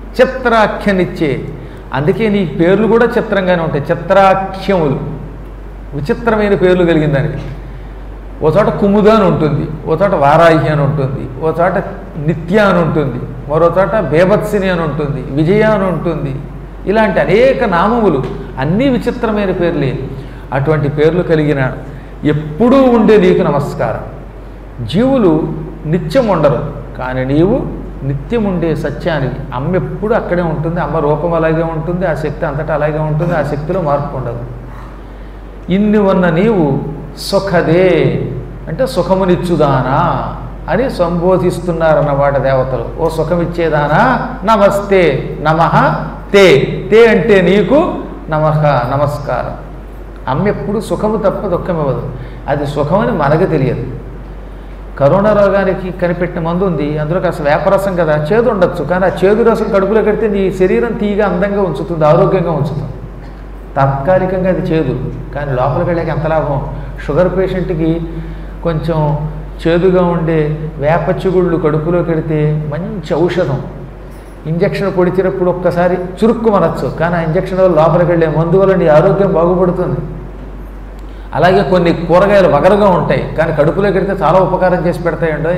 చిత్రాఖ్యనిచ్చే అందుకే నీ పేర్లు కూడా చిత్రంగానే ఉంటాయి చిత్రాఖ్యములు విచిత్రమైన పేర్లు కలిగిన దానికి ఓ చోట కుముద అని ఉంటుంది ఓ చోట వారాహి అని ఉంటుంది ఓ చోట నిత్య అని ఉంటుంది మరో చోట బేభత్సిని అని ఉంటుంది విజయ అని ఉంటుంది ఇలాంటి అనేక నామములు అన్నీ విచిత్రమైన పేర్లే అటువంటి పేర్లు కలిగిన ఎప్పుడూ ఉండే నీకు నమస్కారం జీవులు నిత్యం ఉండరు కానీ నీవు నిత్యం ఉండే సత్యానికి అమ్మ ఎప్పుడు అక్కడే ఉంటుంది అమ్మ రూపం అలాగే ఉంటుంది ఆ శక్తి అంతటా అలాగే ఉంటుంది ఆ శక్తిలో మార్పు ఉండదు ఇన్ని ఉన్న నీవు సుఖదే అంటే సుఖమునిచ్చుదానా అని సంబోధిస్తున్నారన్నమాట దేవతలు ఓ సుఖమిచ్చేదానా నమస్తే నమ తే తే అంటే నీకు నమః నమస్కారం అమ్మ ఎప్పుడు సుఖము తప్ప దుఃఖం ఇవ్వదు అది సుఖమని మనకు తెలియదు కరోనా రోగానికి కనిపెట్టిన మందు ఉంది అందులో కాస్త వేపరసం కదా చేదు ఉండొచ్చు కానీ ఆ చేదు రసం కడుపులో కడితే నీ శరీరం తీగా అందంగా ఉంచుతుంది ఆరోగ్యంగా ఉంచుతుంది తాత్కాలికంగా అది చేదు కానీ లోపలికి వెళ్ళాక ఎంత లాభం షుగర్ పేషెంట్కి కొంచెం చేదుగా ఉండే వేప చిగుళ్ళు కడుపులో కడితే మంచి ఔషధం ఇంజక్షన్ పొడిచినప్పుడు ఒక్కసారి చురుక్కు మనచ్చు కానీ ఆ ఇంజక్షన్ వల్ల లోపలికి వెళ్ళే మందు వల్ల నీ ఆరోగ్యం బాగుపడుతుంది అలాగే కొన్ని కూరగాయలు వగరుగా ఉంటాయి కానీ కడుపులో కడితే చాలా ఉపకారం చేసి పెడతాయండి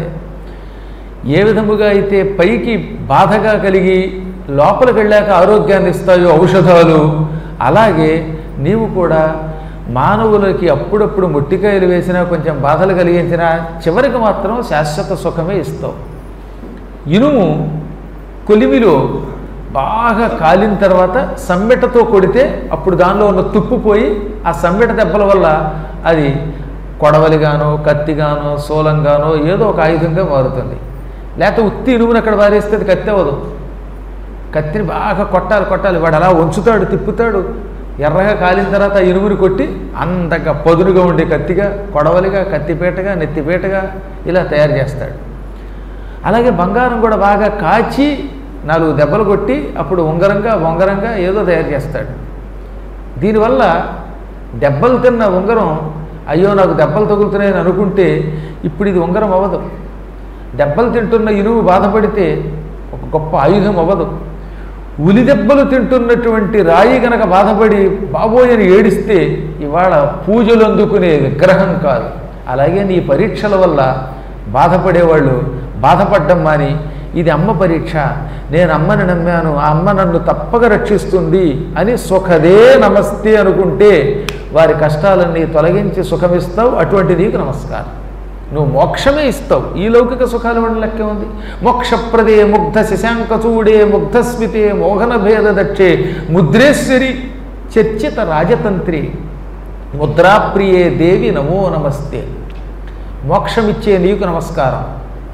ఏ విధముగా అయితే పైకి బాధగా కలిగి లోపలికి వెళ్ళాక ఆరోగ్యాన్ని ఇస్తాయో ఔషధాలు అలాగే నీవు కూడా మానవులకి అప్పుడప్పుడు ముట్టికాయలు వేసినా కొంచెం బాధలు కలిగించినా చివరికి మాత్రం శాశ్వత సుఖమే ఇస్తావు ఇనుము కొలిమిలో బాగా కాలిన తర్వాత సమ్మెటతో కొడితే అప్పుడు దానిలో ఉన్న తుప్పు పోయి ఆ సమ్మెట దెబ్బల వల్ల అది కొడవలిగానో కత్తిగానో శూలంగానో ఏదో ఒక ఆయుధంగా మారుతుంది లేకపోతే ఉత్తి ఇనుమును అక్కడ వారేస్తే అది కత్తి అవ్వదు కత్తిని బాగా కొట్టాలి కొట్టాలి వాడు అలా ఉంచుతాడు తిప్పుతాడు ఎర్రగా కాలిన తర్వాత ఆ ఇనుముని కొట్టి అంతగా పదునుగా ఉండే కత్తిగా కొడవలిగా కత్తిపేటగా నెత్తిపేటగా ఇలా తయారు చేస్తాడు అలాగే బంగారం కూడా బాగా కాచి నాలుగు దెబ్బలు కొట్టి అప్పుడు ఉంగరంగా ఉంగరంగా ఏదో తయారు చేస్తాడు దీనివల్ల దెబ్బలు తిన్న ఉంగరం అయ్యో నాకు దెబ్బలు తగులుతున్నాయని అనుకుంటే ఇప్పుడు ఇది ఉంగరం అవ్వదు దెబ్బలు తింటున్న ఇనుము బాధపడితే ఒక గొప్ప ఆయుధం అవ్వదు ఉలి దెబ్బలు తింటున్నటువంటి రాయి గనక బాధపడి బాబోయని ఏడిస్తే ఇవాళ పూజలు అందుకునే విగ్రహం కాదు అలాగే నీ పరీక్షల వల్ల బాధపడేవాళ్ళు బాధపడ్డం మాని ఇది అమ్మ పరీక్ష నేను అమ్మని నమ్మాను ఆ అమ్మ నన్ను తప్పక రక్షిస్తుంది అని సుఖదే నమస్తే అనుకుంటే వారి కష్టాలన్నీ తొలగించి సుఖమిస్తావు అటువంటి నీకు నమస్కారం నువ్వు మోక్షమే ఇస్తావు ఈ లౌకిక సుఖాలు ఇవ్వడం లెక్క ఉంది మోక్షప్రదే ముగ్ధ శశాంక చూడే ముగ్ధస్మితే మోహన భేద దక్షే ముద్రేశ్వరి చర్చిత రాజతంత్రి ముద్రాప్రియే దేవి నమో నమస్తే మోక్షమిచ్చే నీకు నమస్కారం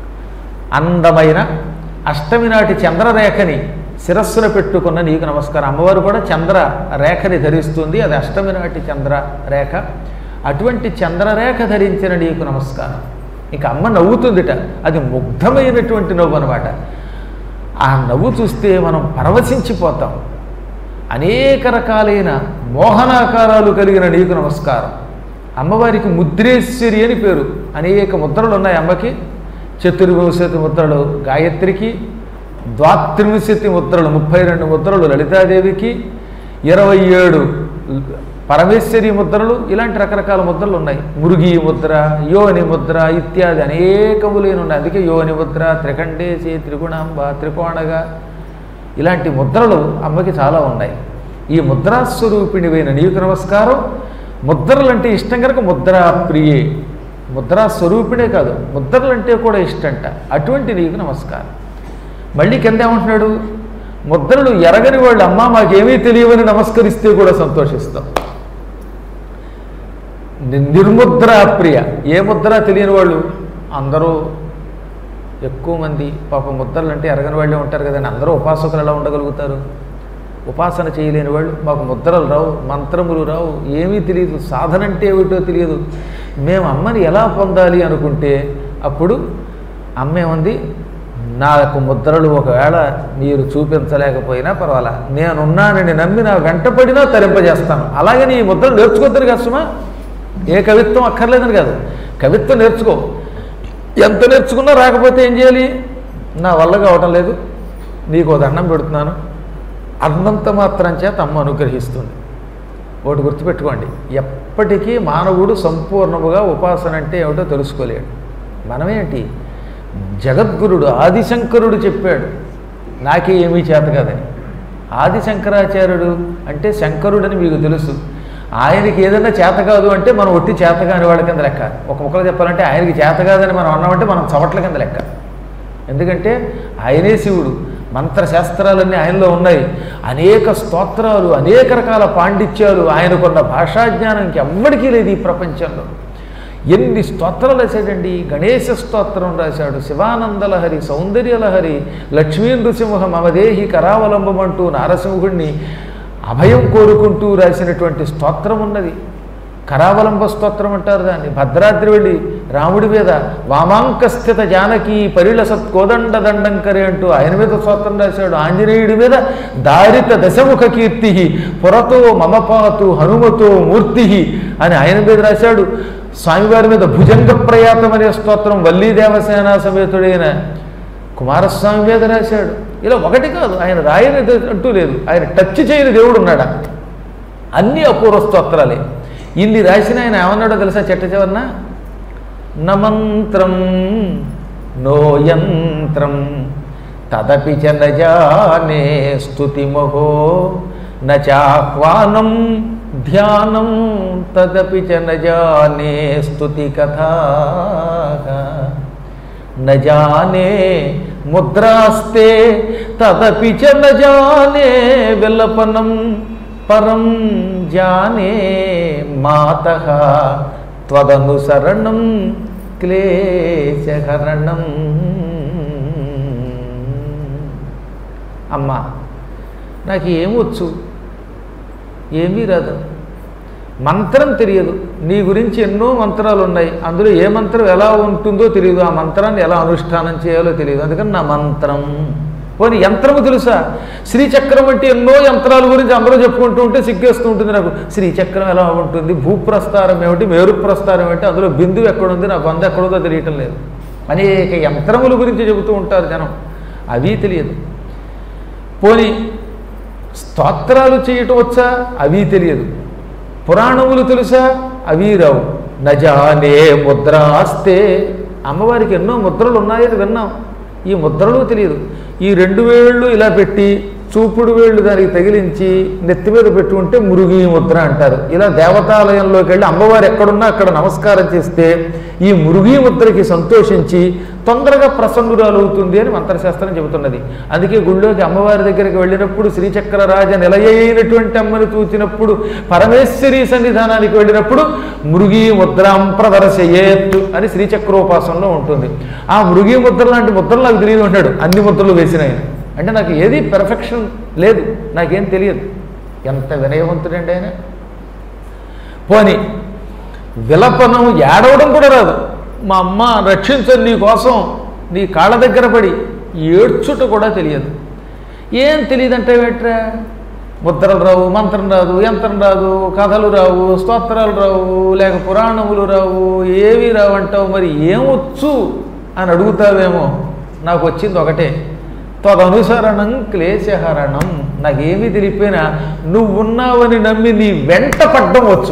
అందమైన అష్టమి నాటి చంద్రరేఖని శిరస్సున పెట్టుకున్న నీకు నమస్కారం అమ్మవారు కూడా చంద్ర రేఖని ధరిస్తుంది అది అష్టమి నాటి చంద్ర రేఖ అటువంటి చంద్రరేఖ ధరించిన నీకు నమస్కారం ఇక అమ్మ నవ్వుతుందిట అది ముగ్ధమైనటువంటి నవ్వు అనమాట ఆ నవ్వు చూస్తే మనం పరవశించిపోతాం అనేక రకాలైన మోహనాకారాలు కలిగిన నీకు నమస్కారం అమ్మవారికి ముద్రేశ్వరి అని పేరు అనేక ముద్రలు ఉన్నాయి అమ్మకి చతుర్వింశతి ముద్రలు గాయత్రికి ద్వాత్రింశతి ముద్రలు ముప్పై రెండు ముద్రలు లలితాదేవికి ఇరవై ఏడు పరమేశ్వరి ముద్రలు ఇలాంటి రకరకాల ముద్రలు ఉన్నాయి మురుగి ముద్ర యోని ముద్ర ఇత్యాది అనేకములైన ఉన్నాయి అందుకే యోని ముద్ర త్రికండేసి త్రిగుణాంబ త్రికోణగా ఇలాంటి ముద్రలు అమ్మకి చాలా ఉన్నాయి ఈ ముద్రాస్వరూపిణివైన నీకు నమస్కారం ముద్రలు అంటే ఇష్టం కనుక ముద్రా ప్రియే ముద్రా స్వరూపిణే కాదు ముద్రలు అంటే కూడా ఇష్టంట అటువంటి నీకు నమస్కారం మళ్ళీ కింద ఏమంటున్నాడు ముద్రలు ఎరగని వాళ్ళు అమ్మ మాకేమీ తెలియవని నమస్కరిస్తే కూడా సంతోషిస్తాం ని- నిర్ముద్రా ప్రియ ఏ ముద్ర తెలియని వాళ్ళు అందరూ ఎక్కువ మంది పాప ముద్రలు అంటే ఎరగని వాళ్ళే ఉంటారు కదండి అందరూ ఉపాసకులు ఎలా ఉండగలుగుతారు ఉపాసన చేయలేని వాళ్ళు మాకు ముద్రలు రావు మంత్రములు రావు ఏమీ తెలియదు సాధన అంటే ఏమిటో తెలియదు మేము అమ్మని ఎలా పొందాలి అనుకుంటే అప్పుడు అమ్మ ఏముంది నాకు ముద్రలు ఒకవేళ మీరు చూపించలేకపోయినా పర్వాలా నేనున్నానని నమ్మి నా వెంటపడినా తరింపజేస్తాను అలాగని ఈ ముద్రలు నేర్చుకోద్దని కష్టమా ఏ కవిత్వం అక్కర్లేదని కాదు కవిత్వం నేర్చుకో ఎంత నేర్చుకున్నా రాకపోతే ఏం చేయాలి నా వల్ల కావటం లేదు నీకు ఓ దండం పెడుతున్నాను అన్నంత మాత్రం చేత అమ్మ అనుగ్రహిస్తుంది ఒకటి గుర్తుపెట్టుకోండి ఎప్పటికీ మానవుడు సంపూర్ణముగా ఉపాసన అంటే ఏమిటో తెలుసుకోలేడు మనమేంటి జగద్గురుడు ఆదిశంకరుడు చెప్పాడు నాకే ఏమీ చేత కదని ఆదిశంకరాచార్యుడు అంటే శంకరుడని మీకు తెలుసు ఆయనకి ఏదైనా చేత కాదు అంటే మనం ఒట్టి చేత కాని వాళ్ళ కింద లెక్క ఒక ముక్కలు చెప్పాలంటే ఆయనకి చేత కాదని మనం అన్నామంటే మనం చవట్ల కింద లెక్క ఎందుకంటే ఆయనే శివుడు మంత్రశాస్త్రాలన్నీ ఆయనలో ఉన్నాయి అనేక స్తోత్రాలు అనేక రకాల పాండిత్యాలు ఆయనకున్న భాషాజ్ఞానం ఇంకెవ్వడికీ లేదు ఈ ప్రపంచంలో ఎన్ని స్తోత్రాలు రాశాడండి గణేశ స్తోత్రం రాశాడు శివానందలహరి సౌందర్యలహరి లక్ష్మీ నృసింహ మమదేహి కరావలంబమంటూ నారసింహుణ్ణి అభయం కోరుకుంటూ రాసినటువంటి స్తోత్రం ఉన్నది కరావలంబ స్తోత్రం అంటారు దాన్ని భద్రాద్రి వెళ్ళి రాముడి మీద వామాంకస్థిత జానకి పరిళ సత్కోదండ దండంకరే అంటూ ఆయన మీద స్తోత్రం రాశాడు ఆంజనేయుడి మీద దారిత దశముఖ కీర్తి పురతో మమపాతు హనుమతో మూర్తి అని ఆయన మీద రాశాడు స్వామివారి మీద భుజంగ ప్రయాతం అనే స్తోత్రం వల్లీ దేవసేనా సమేతుడైన కుమారస్వామి మీద రాశాడు ఇలా ఒకటి కాదు ఆయన రాయని అంటూ లేదు ఆయన టచ్ చేయని దేవుడు ఉన్నాడా అన్ని అపూర్వ స్తోత్రాలే ఇన్ని రాసిన ఆయన ఏమన్నాడో తెలుసా చెట్ట చివరన నమంత్రం నో యంత్రం తదపి చ నజానే స్తుతిమహో నాహ్వానం ధ్యానం తదపి చ నజానే స్తుతి కథా न जाने ముద్రాస్తే తదపి చ న జానే విలపనం పరం జానే మాత త్వదనుసరణం క్లేశహరణం అమ్మా నాకు ఏమొచ్చు ఏమీ రాదు మంత్రం తెలియదు నీ గురించి ఎన్నో మంత్రాలు ఉన్నాయి అందులో ఏ మంత్రం ఎలా ఉంటుందో తెలియదు ఆ మంత్రాన్ని ఎలా అనుష్ఠానం చేయాలో తెలియదు అందుకని నా మంత్రం పోనీ యంత్రము తెలుసా శ్రీచక్రం అంటే ఎన్నో యంత్రాల గురించి అందరూ చెప్పుకుంటూ ఉంటే సిగ్గేస్తూ ఉంటుంది నాకు శ్రీచక్రం ఎలా ఉంటుంది భూప్రస్థారం ఏమిటి మేరు ప్రస్థారం ఏమిటి అందులో బిందువు ఎక్కడుంది నా బంధు ఎక్కడుందో తెలియటం లేదు అనేక యంత్రముల గురించి చెబుతూ ఉంటారు జనం అవి తెలియదు పోనీ స్తోత్రాలు చేయటం వచ్చా అవి తెలియదు పురాణములు తెలుసా అవి రావు నజానే ముద్రాస్తే అమ్మవారికి ఎన్నో ముద్రలు ఉన్నాయని విన్నాం ఈ ముద్రలు తెలియదు ఈ రెండు వేళ్ళు ఇలా పెట్టి చూపుడు వేళ్ళు దానికి తగిలించి నెత్తి మీద పెట్టుకుంటే మురుగి ముద్ర అంటారు ఇలా దేవతాలయంలోకి వెళ్ళి అమ్మవారు ఎక్కడున్నా అక్కడ నమస్కారం చేస్తే ఈ మురుగి ముద్రకి సంతోషించి తొందరగా ప్రసన్నురాలు అవుతుంది అని మంత్రశాస్త్రం చెబుతున్నది అందుకే గుళ్ళోకి అమ్మవారి దగ్గరికి వెళ్ళినప్పుడు శ్రీచక్రరాజ నిలయైనటువంటి అమ్మని చూచినప్పుడు పరమేశ్వరి సన్నిధానానికి వెళ్ళినప్పుడు మృగీ ముద్రాం ప్రదర్శయేత్తు అని శ్రీచక్రోపాసనలో ఉంటుంది ఆ మృగీ ముద్ర లాంటి ముద్రలు నాకు తెలియదు ఉంటాడు అన్ని ముద్రలు వేసిన ఆయన అంటే నాకు ఏది పెర్ఫెక్షన్ లేదు నాకేం తెలియదు ఎంత వినయవంతుడండి ఆయన పోని విలపనం ఏడవడం కూడా రాదు మా అమ్మ రక్షించని నీ కోసం నీ కాళ్ళ దగ్గర పడి ఏడ్చుట కూడా తెలియదు ఏం తెలియదంటే వేట్రా ముద్రలు రావు మంత్రం రాదు యంత్రం రాదు కథలు రావు స్తోత్రాలు రావు లేక పురాణములు రావు ఏవి రావు అంటావు మరి ఏమొచ్చు అని అడుగుతావేమో నాకు వచ్చింది ఒకటే తదనుసరణం క్లేశహరణం నాకేమీ తెలిపినా నువ్వు ఉన్నావని నమ్మి నీ వెంట పడ్డం వచ్చు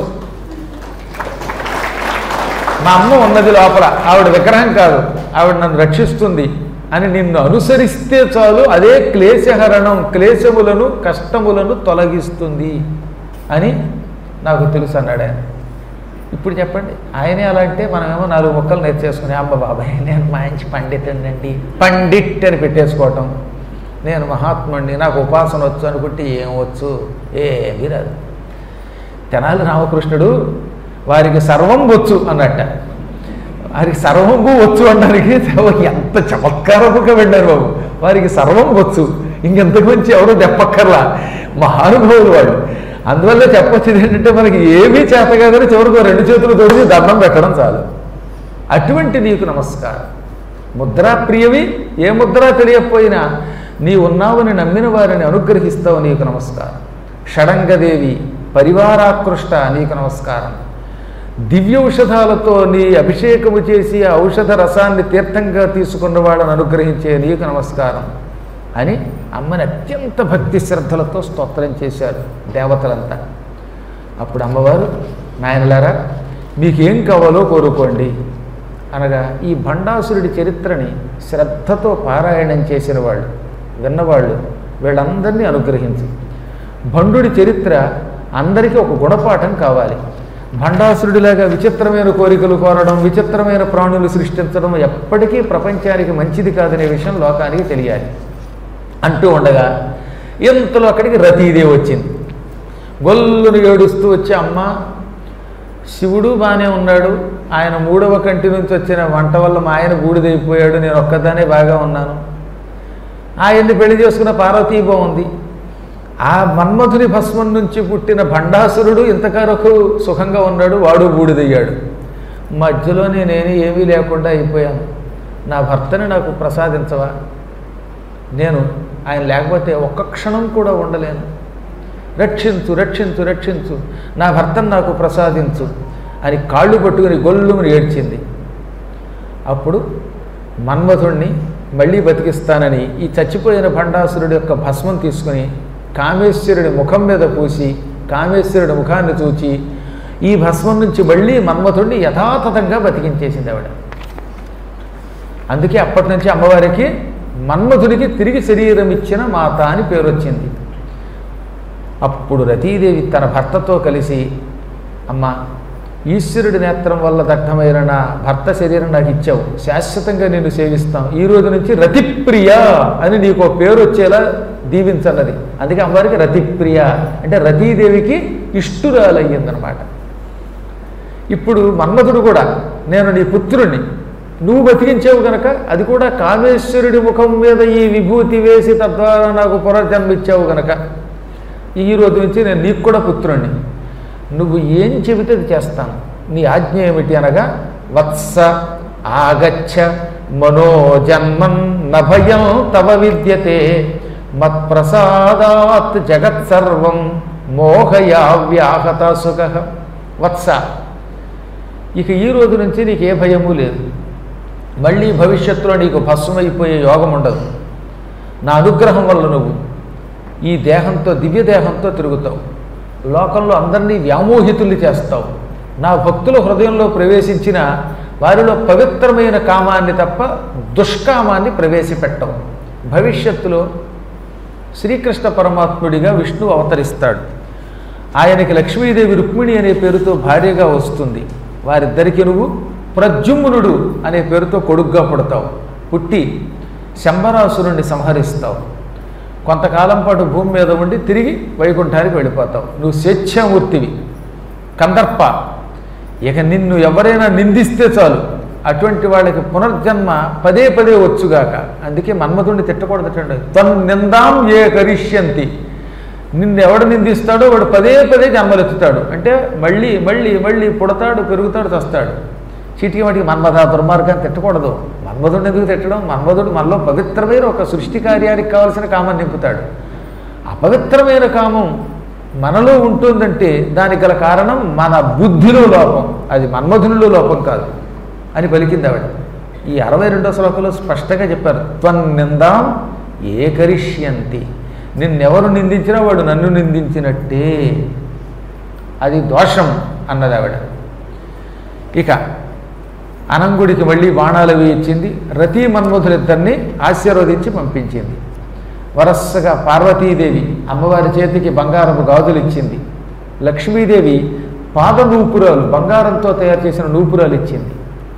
మా అమ్మ ఉన్నది లోపల ఆవిడ విగ్రహం కాదు ఆవిడ నన్ను రక్షిస్తుంది అని నిన్ను అనుసరిస్తే చాలు అదే క్లేశహరణం క్లేశములను కష్టములను తొలగిస్తుంది అని నాకు తెలుసు అన్నాడు ఆయన ఇప్పుడు చెప్పండి ఆయనే అలా అంటే మనమేమో నాలుగు మొక్కలు నేర్చేసుకుని అమ్మ బాబాయ్ నేను మంచి పండితుండండి పండిట్ అని పెట్టేసుకోవటం నేను మహాత్ముడిని నాకు ఉపాసన వచ్చు అనుకుంటే ఏం వచ్చు ఏమీ రాదు తెనాలి రామకృష్ణుడు వారికి సర్వం వచ్చు అన్నట్ట వారికి సర్వము వచ్చు అనడానికి ఎంత చమత్కారముగా వెళ్ళారు బాబు వారికి సర్వం వచ్చు ఇంకెంతకు మంచి ఎవరు దెప్పక్కర్లా మహానుభావులు వాడు అందువల్ల చెప్పొచ్చేది ఏంటంటే మనకి ఏమీ చేత కాదని చివరికి రెండు చేతులు తోడి దండం పెట్టడం చాలు అటువంటి నీకు నమస్కారం ముద్రా ప్రియవి ఏ ముద్ర తెలియకపోయినా నీ ఉన్నావని నమ్మిన వారిని అనుగ్రహిస్తావు నీకు నమస్కారం షడంగదేవి పరివారాకృష్ట నీకు నమస్కారం దివ్య ఔషధాలతో నీ అభిషేకము చేసి ఆ ఔషధ రసాన్ని తీర్థంగా తీసుకున్న వాళ్ళని అనుగ్రహించే నీకు నమస్కారం అని అమ్మని అత్యంత భక్తి శ్రద్ధలతో స్తోత్రం చేశారు దేవతలంతా అప్పుడు అమ్మవారు నాయనలారా మీకేం కావాలో కోరుకోండి అనగా ఈ భండాసురుడి చరిత్రని శ్రద్ధతో పారాయణం చేసిన వాళ్ళు విన్నవాళ్ళు వీళ్ళందరినీ అనుగ్రహించు భండుడి చరిత్ర అందరికీ ఒక గుణపాఠం కావాలి భండాసురుడిలాగా విచిత్రమైన కోరికలు కోరడం విచిత్రమైన ప్రాణులు సృష్టించడం ఎప్పటికీ ప్రపంచానికి మంచిది కాదనే విషయం లోకానికి తెలియాలి అంటూ ఉండగా ఇంతలో అక్కడికి రతీదేవి వచ్చింది గొల్లును ఏడుస్తూ వచ్చి అమ్మ శివుడు బాగానే ఉన్నాడు ఆయన మూడవ కంటి నుంచి వచ్చిన వంట వల్ల మా ఆయన బూడిదైపోయాడు నేను ఒక్కదానే బాగా ఉన్నాను ఆయన్ని పెళ్లి చేసుకున్న పార్వతీ బాగుంది ఆ మన్మధుని భస్మం నుంచి పుట్టిన భండాసురుడు ఇంతవరకు సుఖంగా ఉన్నాడు వాడు బూడిదయ్యాడు మధ్యలోనే నేను ఏమీ లేకుండా అయిపోయాను నా భర్తని నాకు ప్రసాదించవా నేను ఆయన లేకపోతే ఒక్క క్షణం కూడా ఉండలేను రక్షించు రక్షించు రక్షించు నా భర్తను నాకు ప్రసాదించు అని కాళ్ళు పట్టుకుని గొల్లుమని ఏడ్చింది అప్పుడు మన్మథుణ్ణి మళ్ళీ బతికిస్తానని ఈ చచ్చిపోయిన భండాసురుడి యొక్క భస్మం తీసుకుని కామేశ్వరుడి ముఖం మీద పూసి కామేశ్వరుడి ముఖాన్ని చూచి ఈ భస్మం నుంచి మళ్ళీ మన్మథుడిని యథాతథంగా బతికించేసింది ఆవిడ అందుకే అప్పటి నుంచి అమ్మవారికి మన్మథుడికి తిరిగి శరీరం ఇచ్చిన మాత అని పేరు వచ్చింది అప్పుడు రతీదేవి తన భర్తతో కలిసి అమ్మ ఈశ్వరుడి నేత్రం వల్ల దగ్ధమైన నా భర్త శరీరం నాకు ఇచ్చావు శాశ్వతంగా నిన్ను సేవిస్తాం ఈ రోజు నుంచి రతిప్రియ అని నీకు ఒక పేరు వచ్చేలా దీవించన్నది అందుకే అమ్మవారికి రతిప్రియ అంటే రతీదేవికి ఇష్టురాలయ్యిందనమాట ఇప్పుడు మన్మధుడు కూడా నేను నీ పుత్రుణ్ణి నువ్వు బతికించావు గనక అది కూడా కామేశ్వరుడి ముఖం మీద ఈ విభూతి వేసి తద్వారా నాకు పునర్జన్మిచ్చావు గనక ఈ రోజు నుంచి నేను నీకు కూడా పుత్రుణ్ణి నువ్వు ఏం చెబితే అది చేస్తాను నీ ఆజ్ఞ ఏమిటి అనగా వత్స ఆగచ్చ మనోజన్మన్ నభయం తవ విద్యతే మత్ప్రసాదాత్ జగత్సర్వం మోహయా వ్యాహత సుఖ వత్స ఇక ఈ రోజు నుంచి నీకు ఏ భయము లేదు మళ్ళీ భవిష్యత్తులో నీకు భస్మైపోయే యోగం ఉండదు నా అనుగ్రహం వల్ల నువ్వు ఈ దేహంతో దివ్య దేహంతో తిరుగుతావు లోకంలో అందరినీ వ్యామోహితుల్ని చేస్తావు నా భక్తుల హృదయంలో ప్రవేశించిన వారిలో పవిత్రమైన కామాన్ని తప్ప దుష్కామాన్ని ప్రవేశపెట్టవు భవిష్యత్తులో శ్రీకృష్ణ పరమాత్ముడిగా విష్ణువు అవతరిస్తాడు ఆయనకి లక్ష్మీదేవి రుక్మిణి అనే పేరుతో భార్యగా వస్తుంది వారిద్దరికి నువ్వు ప్రద్యుమ్నుడు అనే పేరుతో కొడుగ్గా పుడతావు పుట్టి శంబరాసురుణ్ణి సంహరిస్తావు కొంతకాలం పాటు భూమి మీద ఉండి తిరిగి వైకుంఠానికి వెళ్ళిపోతావు నువ్వు స్వేచ్ఛామూర్తివి కందర్ప ఇక నిన్ను ఎవరైనా నిందిస్తే చాలు అటువంటి వాళ్ళకి పునర్జన్మ పదే పదే వచ్చుగాక అందుకే మన్మధుడిని తిట్టకూడదటండి తను నిందాం ఏ కరిష్యంతి నిన్ను ఎవడు నిందిస్తాడో వాడు పదే పదే జన్మలెత్తుతాడు అంటే మళ్ళీ మళ్ళీ మళ్ళీ పుడతాడు పెరుగుతాడు చస్తాడు చీటికి వాటికి మన్మథ దుర్మార్గాన్ని తిట్టకూడదు మన్మధుడిని ఎందుకు తిట్టడం మన్మధుడు మనలో పవిత్రమైన ఒక సృష్టి కార్యానికి కావలసిన కామాన్ని నింపుతాడు అపవిత్రమైన కామం మనలో ఉంటుందంటే దానికి గల కారణం మన బుద్ధిలో లోపం అది మన్మధునిలో లోపం కాదు అని పలికింది ఆవిడ ఈ అరవై రెండో శ్లోకంలో స్పష్టంగా చెప్పారు త్వన్నిందాం ఏకరిష్యంతి నిన్నెవరు నిందించినా వాడు నన్ను నిందించినట్టే అది దోషం అన్నది ఆవిడ ఇక అనంగుడికి మళ్ళీ బాణాలు వేయించింది రతీ మన్మధులిద్దరిని ఆశీర్వదించి పంపించింది వరసగా పార్వతీదేవి అమ్మవారి చేతికి బంగారపు గాజులు ఇచ్చింది లక్ష్మీదేవి పాద నూపురాలు బంగారంతో తయారు చేసిన నూపురాలు ఇచ్చింది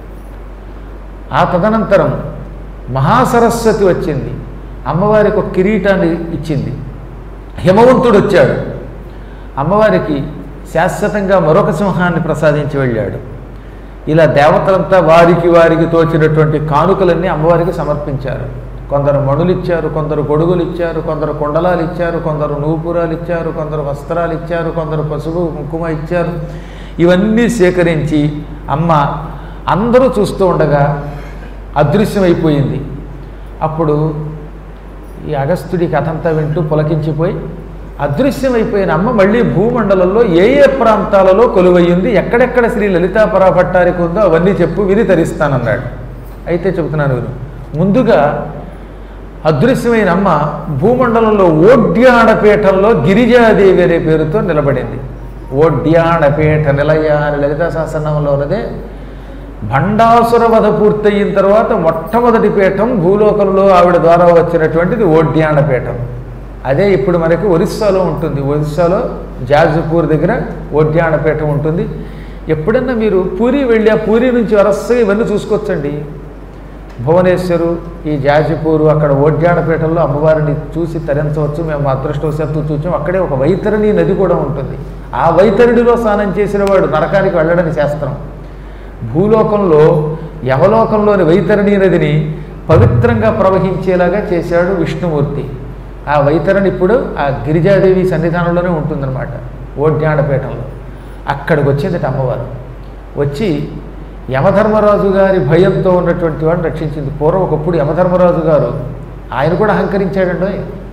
ఆ తదనంతరం మహాసరస్వతి వచ్చింది అమ్మవారికి ఒక కిరీటాన్ని ఇచ్చింది హిమవంతుడు వచ్చాడు అమ్మవారికి శాశ్వతంగా మరొక సింహాన్ని ప్రసాదించి వెళ్ళాడు ఇలా దేవతలంతా వారికి వారికి తోచినటువంటి కానుకలన్నీ అమ్మవారికి సమర్పించారు కొందరు మణులు ఇచ్చారు కొందరు గొడుగులు ఇచ్చారు కొందరు కుండలాలు ఇచ్చారు కొందరు నూపురాలు ఇచ్చారు కొందరు వస్త్రాలు ఇచ్చారు కొందరు పసుపు కుంకుమ ఇచ్చారు ఇవన్నీ సేకరించి అమ్మ అందరూ చూస్తూ ఉండగా అదృశ్యమైపోయింది అప్పుడు ఈ అగస్త్యుడి కథంతా వింటూ పులకించిపోయి అదృశ్యమైపోయిన అమ్మ మళ్ళీ భూమండలంలో ఏ ఏ ప్రాంతాలలో కొలువయ్యింది ఎక్కడెక్కడ శ్రీ లలితా పరాభట్టారికి ఉందో అవన్నీ చెప్పు విని తరిస్తానన్నాడు అయితే చెబుతున్నాను విను ముందుగా అదృశ్యమైన అమ్మ భూమండలంలో ఓడ్యాణపీఠంలో గిరిజాదేవి అనే పేరుతో నిలబడింది ఓడ్యాణపీఠ నిలయ అని లలితా సహస్రనామంలో ఉన్నదే భండాసుర వధ పూర్తయిన తర్వాత మొట్టమొదటి పీఠం భూలోకంలో ఆవిడ ద్వారా వచ్చినటువంటిది ఓడ్యాణ పీఠం అదే ఇప్పుడు మనకి ఒరిస్సాలో ఉంటుంది ఒరిస్సాలో జాజపూర్ దగ్గర ఓడ్యాణ పీఠం ఉంటుంది ఎప్పుడన్నా మీరు పూరి వెళ్ళి ఆ పూరి నుంచి వరసగా ఇవన్నీ చూసుకోవచ్చండి భువనేశ్వరు ఈ జాజిపూరు అక్కడ ఓడ్యాడపేటలో అమ్మవారిని చూసి తరించవచ్చు మేము మా అదృష్టవశాత్తు చూసాం అక్కడే ఒక వైతరణి నది కూడా ఉంటుంది ఆ వైతరుడిలో స్నానం చేసిన వాడు నరకానికి వెళ్ళడని శాస్త్రం భూలోకంలో యమలోకంలోని వైతరణి నదిని పవిత్రంగా ప్రవహించేలాగా చేశాడు విష్ణుమూర్తి ఆ వైతరణి ఇప్పుడు ఆ గిరిజాదేవి సన్నిధానంలోనే ఉంటుందన్నమాట ఓడ్యాడపీఠంలో అక్కడికి వచ్చిందట అమ్మవారు వచ్చి యమధర్మరాజు గారి భయంతో ఉన్నటువంటి వాడిని రక్షించింది పూర్వం ఒకప్పుడు యమధర్మరాజు గారు ఆయన కూడా అహంకరించాడండి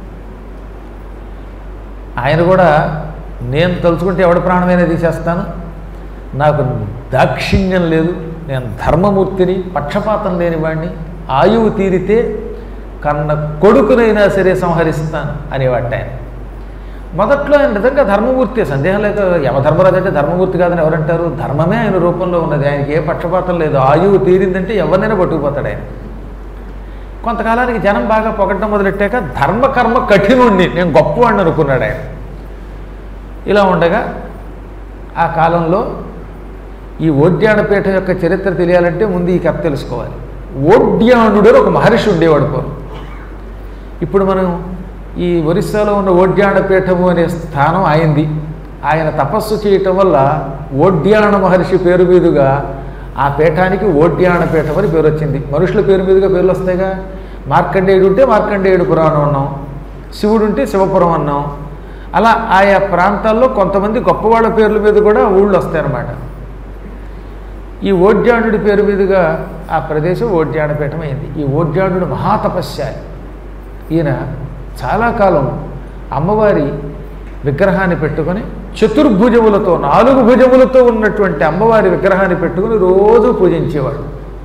ఆయన కూడా నేను తలుచుకుంటే ఎవడి ప్రాణమైనా తీసేస్తాను నాకు దాక్షిణ్యం లేదు నేను ధర్మమూర్తిని పక్షపాతం లేని వాడిని ఆయువు తీరితే కన్న కొడుకునైనా సరే సంహరిస్తాను అనేవాట ఆయన మొదట్లో ఆయన నిజంగా ధర్మమూర్తి సందేహం లేదు యమధర్మరాజు అంటే ధర్మమూర్తి కాదని ఎవరంటారు ధర్మమే ఆయన రూపంలో ఉన్నది ఆయనకి ఏ పక్షపాతం లేదు ఆయువు తీరిందంటే ఎవరినైనా పట్టుకుపోతాడు ఆయన కొంతకాలానికి జనం బాగా పొగట్టడం మొదలెట్టాక ధర్మకర్మ కఠినుణ్ణి నేను గొప్పవాడిని అనుకున్నాడు ఆయన ఇలా ఉండగా ఆ కాలంలో ఈ ఓడ్యాణపీఠ యొక్క చరిత్ర తెలియాలంటే ముందు ఈ కథ తెలుసుకోవాలి ఓడ్యాణుడు అని ఒక మహర్షి ఉండేవాడు పూర్వం ఇప్పుడు మనం ఈ ఒరిస్సాలో ఉన్న ఓడ్యాణపీఠము అనే స్థానం అయింది ఆయన తపస్సు చేయటం వల్ల ఓడ్యాణ మహర్షి పేరు మీదుగా ఆ పీఠానికి ఓడ్యాణపీఠం అని పేరు వచ్చింది మనుషుల పేరు మీదుగా పేర్లు వస్తాయిగా మార్కండేయుడు ఉంటే మార్కండేయుడు పురాణం అన్నాం శివుడు ఉంటే శివపురం అన్నాం అలా ఆయా ప్రాంతాల్లో కొంతమంది గొప్పవాళ్ళ పేర్ల మీద కూడా ఊళ్ళు వస్తాయన్నమాట ఈ ఓడ్యాణుడి పేరు మీదుగా ఆ ప్రదేశం ఓడ్యాణపీఠం అయింది ఈ ఓడ్యాణుడు మహాతపస్యాలి ఈయన చాలా కాలం అమ్మవారి విగ్రహాన్ని పెట్టుకొని చతుర్భుజములతో నాలుగు భుజములతో ఉన్నటువంటి అమ్మవారి విగ్రహాన్ని పెట్టుకుని రోజు పూజించేవాడు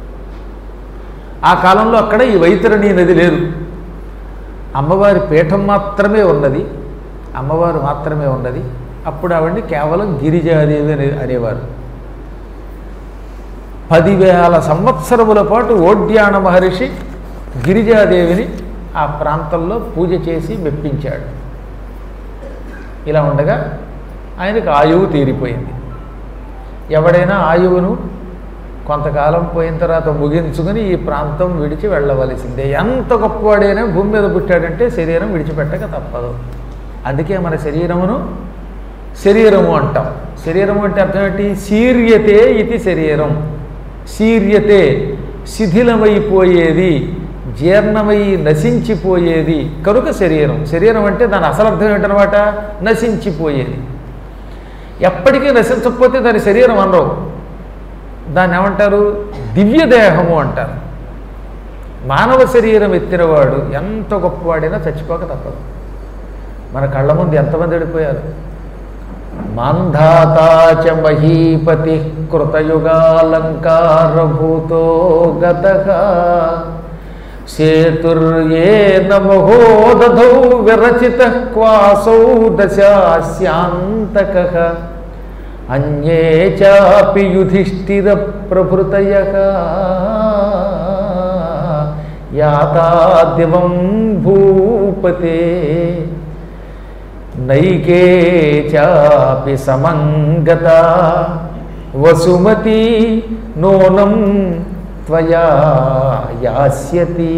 ఆ కాలంలో అక్కడ ఈ వైతరణి నది లేదు అమ్మవారి పీఠం మాత్రమే ఉన్నది అమ్మవారు మాత్రమే ఉన్నది అప్పుడు ఆవిడ్ని కేవలం గిరిజాదేవి అనే అనేవారు పదివేల సంవత్సరముల పాటు ఓడ్యాణ మహర్షి గిరిజాదేవిని ఆ ప్రాంతంలో పూజ చేసి మెప్పించాడు ఇలా ఉండగా ఆయనకు ఆయువు తీరిపోయింది ఎవడైనా ఆయువును కొంతకాలం పోయిన తర్వాత ముగించుకుని ఈ ప్రాంతం విడిచి వెళ్ళవలసిందే ఎంత గొప్పవాడైనా భూమి మీద పుట్టాడంటే శరీరం విడిచిపెట్టక తప్పదు అందుకే మన శరీరమును శరీరము అంటాం శరీరము అంటే అర్థం ఏంటి శీర్యతే ఇది శరీరం శీర్యతే శిథిలమైపోయేది జీర్ణమై నశించిపోయేది కనుక శరీరం శరీరం అంటే దాని అసలు అర్థం ఏంటనమాట నశించిపోయేది ఎప్పటికీ నశించకపోతే దాని శరీరం అనరు దాన్ని ఏమంటారు దివ్యదేహము అంటారు మానవ శరీరం ఎత్తినవాడు ఎంత గొప్పవాడైనా చచ్చిపోక తప్పదు మన కళ్ళ ముందు ఎంతమంది వెళ్ళిపోయారు మాంధాతాచ మహీపతి కృతయుగాలంకారభూతో గత సేతుర్యేన మహోదధౌ విరచిత క్వాసౌ దశాస్యాంతక అన్యే చాపి యుధిష్ఠిర ప్రభృతయ యాతా దివం భూపతే నైకే చాపి సమంగత వసుమతి నూనం త్వయా యాస్యతి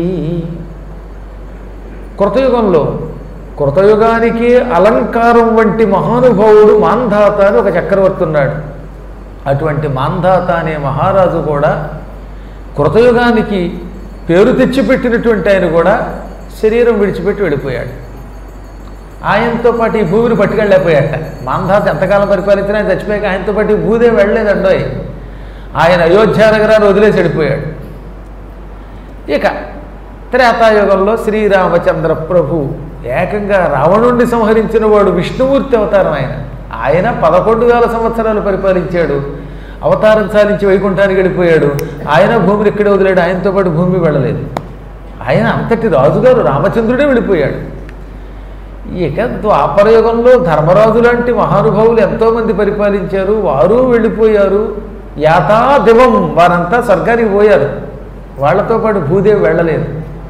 కృతయుగంలో కృతయుగానికి అలంకారం వంటి మహానుభావుడు మాంధాత అని ఒక చక్రవర్తి ఉన్నాడు అటువంటి మాంధాత అనే మహారాజు కూడా కృతయుగానికి పేరు తెచ్చిపెట్టినటువంటి ఆయన కూడా శరీరం విడిచిపెట్టి వెళ్ళిపోయాడు ఆయనతో పాటు ఈ భూమిని పట్టుకెళ్ళలేకపోయాట మాంధాత ఎంతకాలం పరిపాలించినా ఆయన చచ్చిపోయాక ఆయనతో పాటు ఈ భూదే వెళ్ళలేదండోయ్ ఆయన అయోధ్య నగరాన్ని వదిలేసి వెళ్ళిపోయాడు ఇక త్రేతాయుగంలో శ్రీరామచంద్ర ప్రభు ఏకంగా రావణుణ్ణి సంహరించిన వాడు విష్ణుమూర్తి అవతారం ఆయన ఆయన పదకొండు వేల సంవత్సరాలు పరిపాలించాడు అవతారం సాధించి వైకుంఠానికి వెళ్ళిపోయాడు ఆయన భూమిని ఇక్కడే వదిలేడు ఆయనతో పాటు భూమి వెళ్ళలేదు ఆయన అంతటి రాజుగారు రామచంద్రుడే వెళ్ళిపోయాడు ఇక ద్వాపరయుగంలో ధర్మరాజు లాంటి మహానుభావులు ఎంతోమంది పరిపాలించారు వారు వెళ్ళిపోయారు యాతా దివం వారంతా స్వర్గానికి పోయారు వాళ్ళతో పాటు భూదేవి వెళ్ళలేదు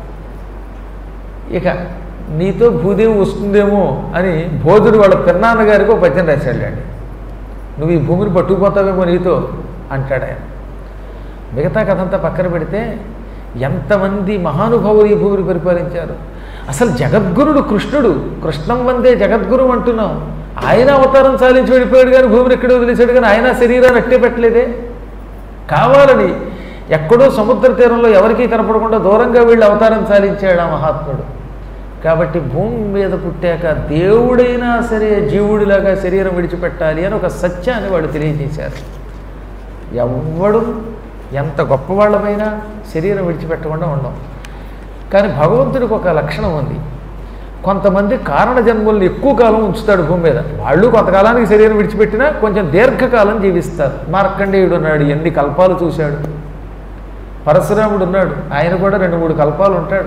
ఇక నీతో భూదేవి వస్తుందేమో అని బోధుడు వాళ్ళ పిన్నాన్నగారికి ఒక పద్యం రాశాడండి నువ్వు ఈ భూమిని పట్టుకుపోతావేమో నీతో అంటాడు ఆయన మిగతా కథంతా పక్కన పెడితే ఎంతమంది మహానుభావులు ఈ భూమిని పరిపాలించారు అసలు జగద్గురుడు కృష్ణుడు కృష్ణం వందే జగద్గురు అంటున్నాం ఆయన అవతారం సాధించి వెళ్ళిపోయాడు కానీ భూమిని ఎక్కడ వదిలేశాడు కానీ ఆయన శరీరాన్ని అట్టే పెట్టలేదే కావాలని ఎక్కడో సముద్ర తీరంలో ఎవరికీ కనపడకుండా దూరంగా వెళ్ళి అవతారం సాధించాడు ఆ మహాత్ముడు కాబట్టి భూమి మీద పుట్టాక దేవుడైనా సరే జీవుడిలాగా శరీరం విడిచిపెట్టాలి అని ఒక సత్యాన్ని వాళ్ళు తెలియజేశారు ఎవ్వడు ఎంత గొప్పవాళ్ళమైనా శరీరం విడిచిపెట్టకుండా ఉండం కానీ భగవంతుడికి ఒక లక్షణం ఉంది కొంతమంది కారణ జన్మల్ని ఎక్కువ కాలం ఉంచుతాడు భూమి మీద వాళ్ళు కొంతకాలానికి శరీరం విడిచిపెట్టినా కొంచెం దీర్ఘకాలం జీవిస్తారు మార్కండేయుడు ఉన్నాడు ఎన్ని కల్పాలు చూశాడు పరశురాముడు ఉన్నాడు ఆయన కూడా రెండు మూడు కల్పాలు ఉంటాడు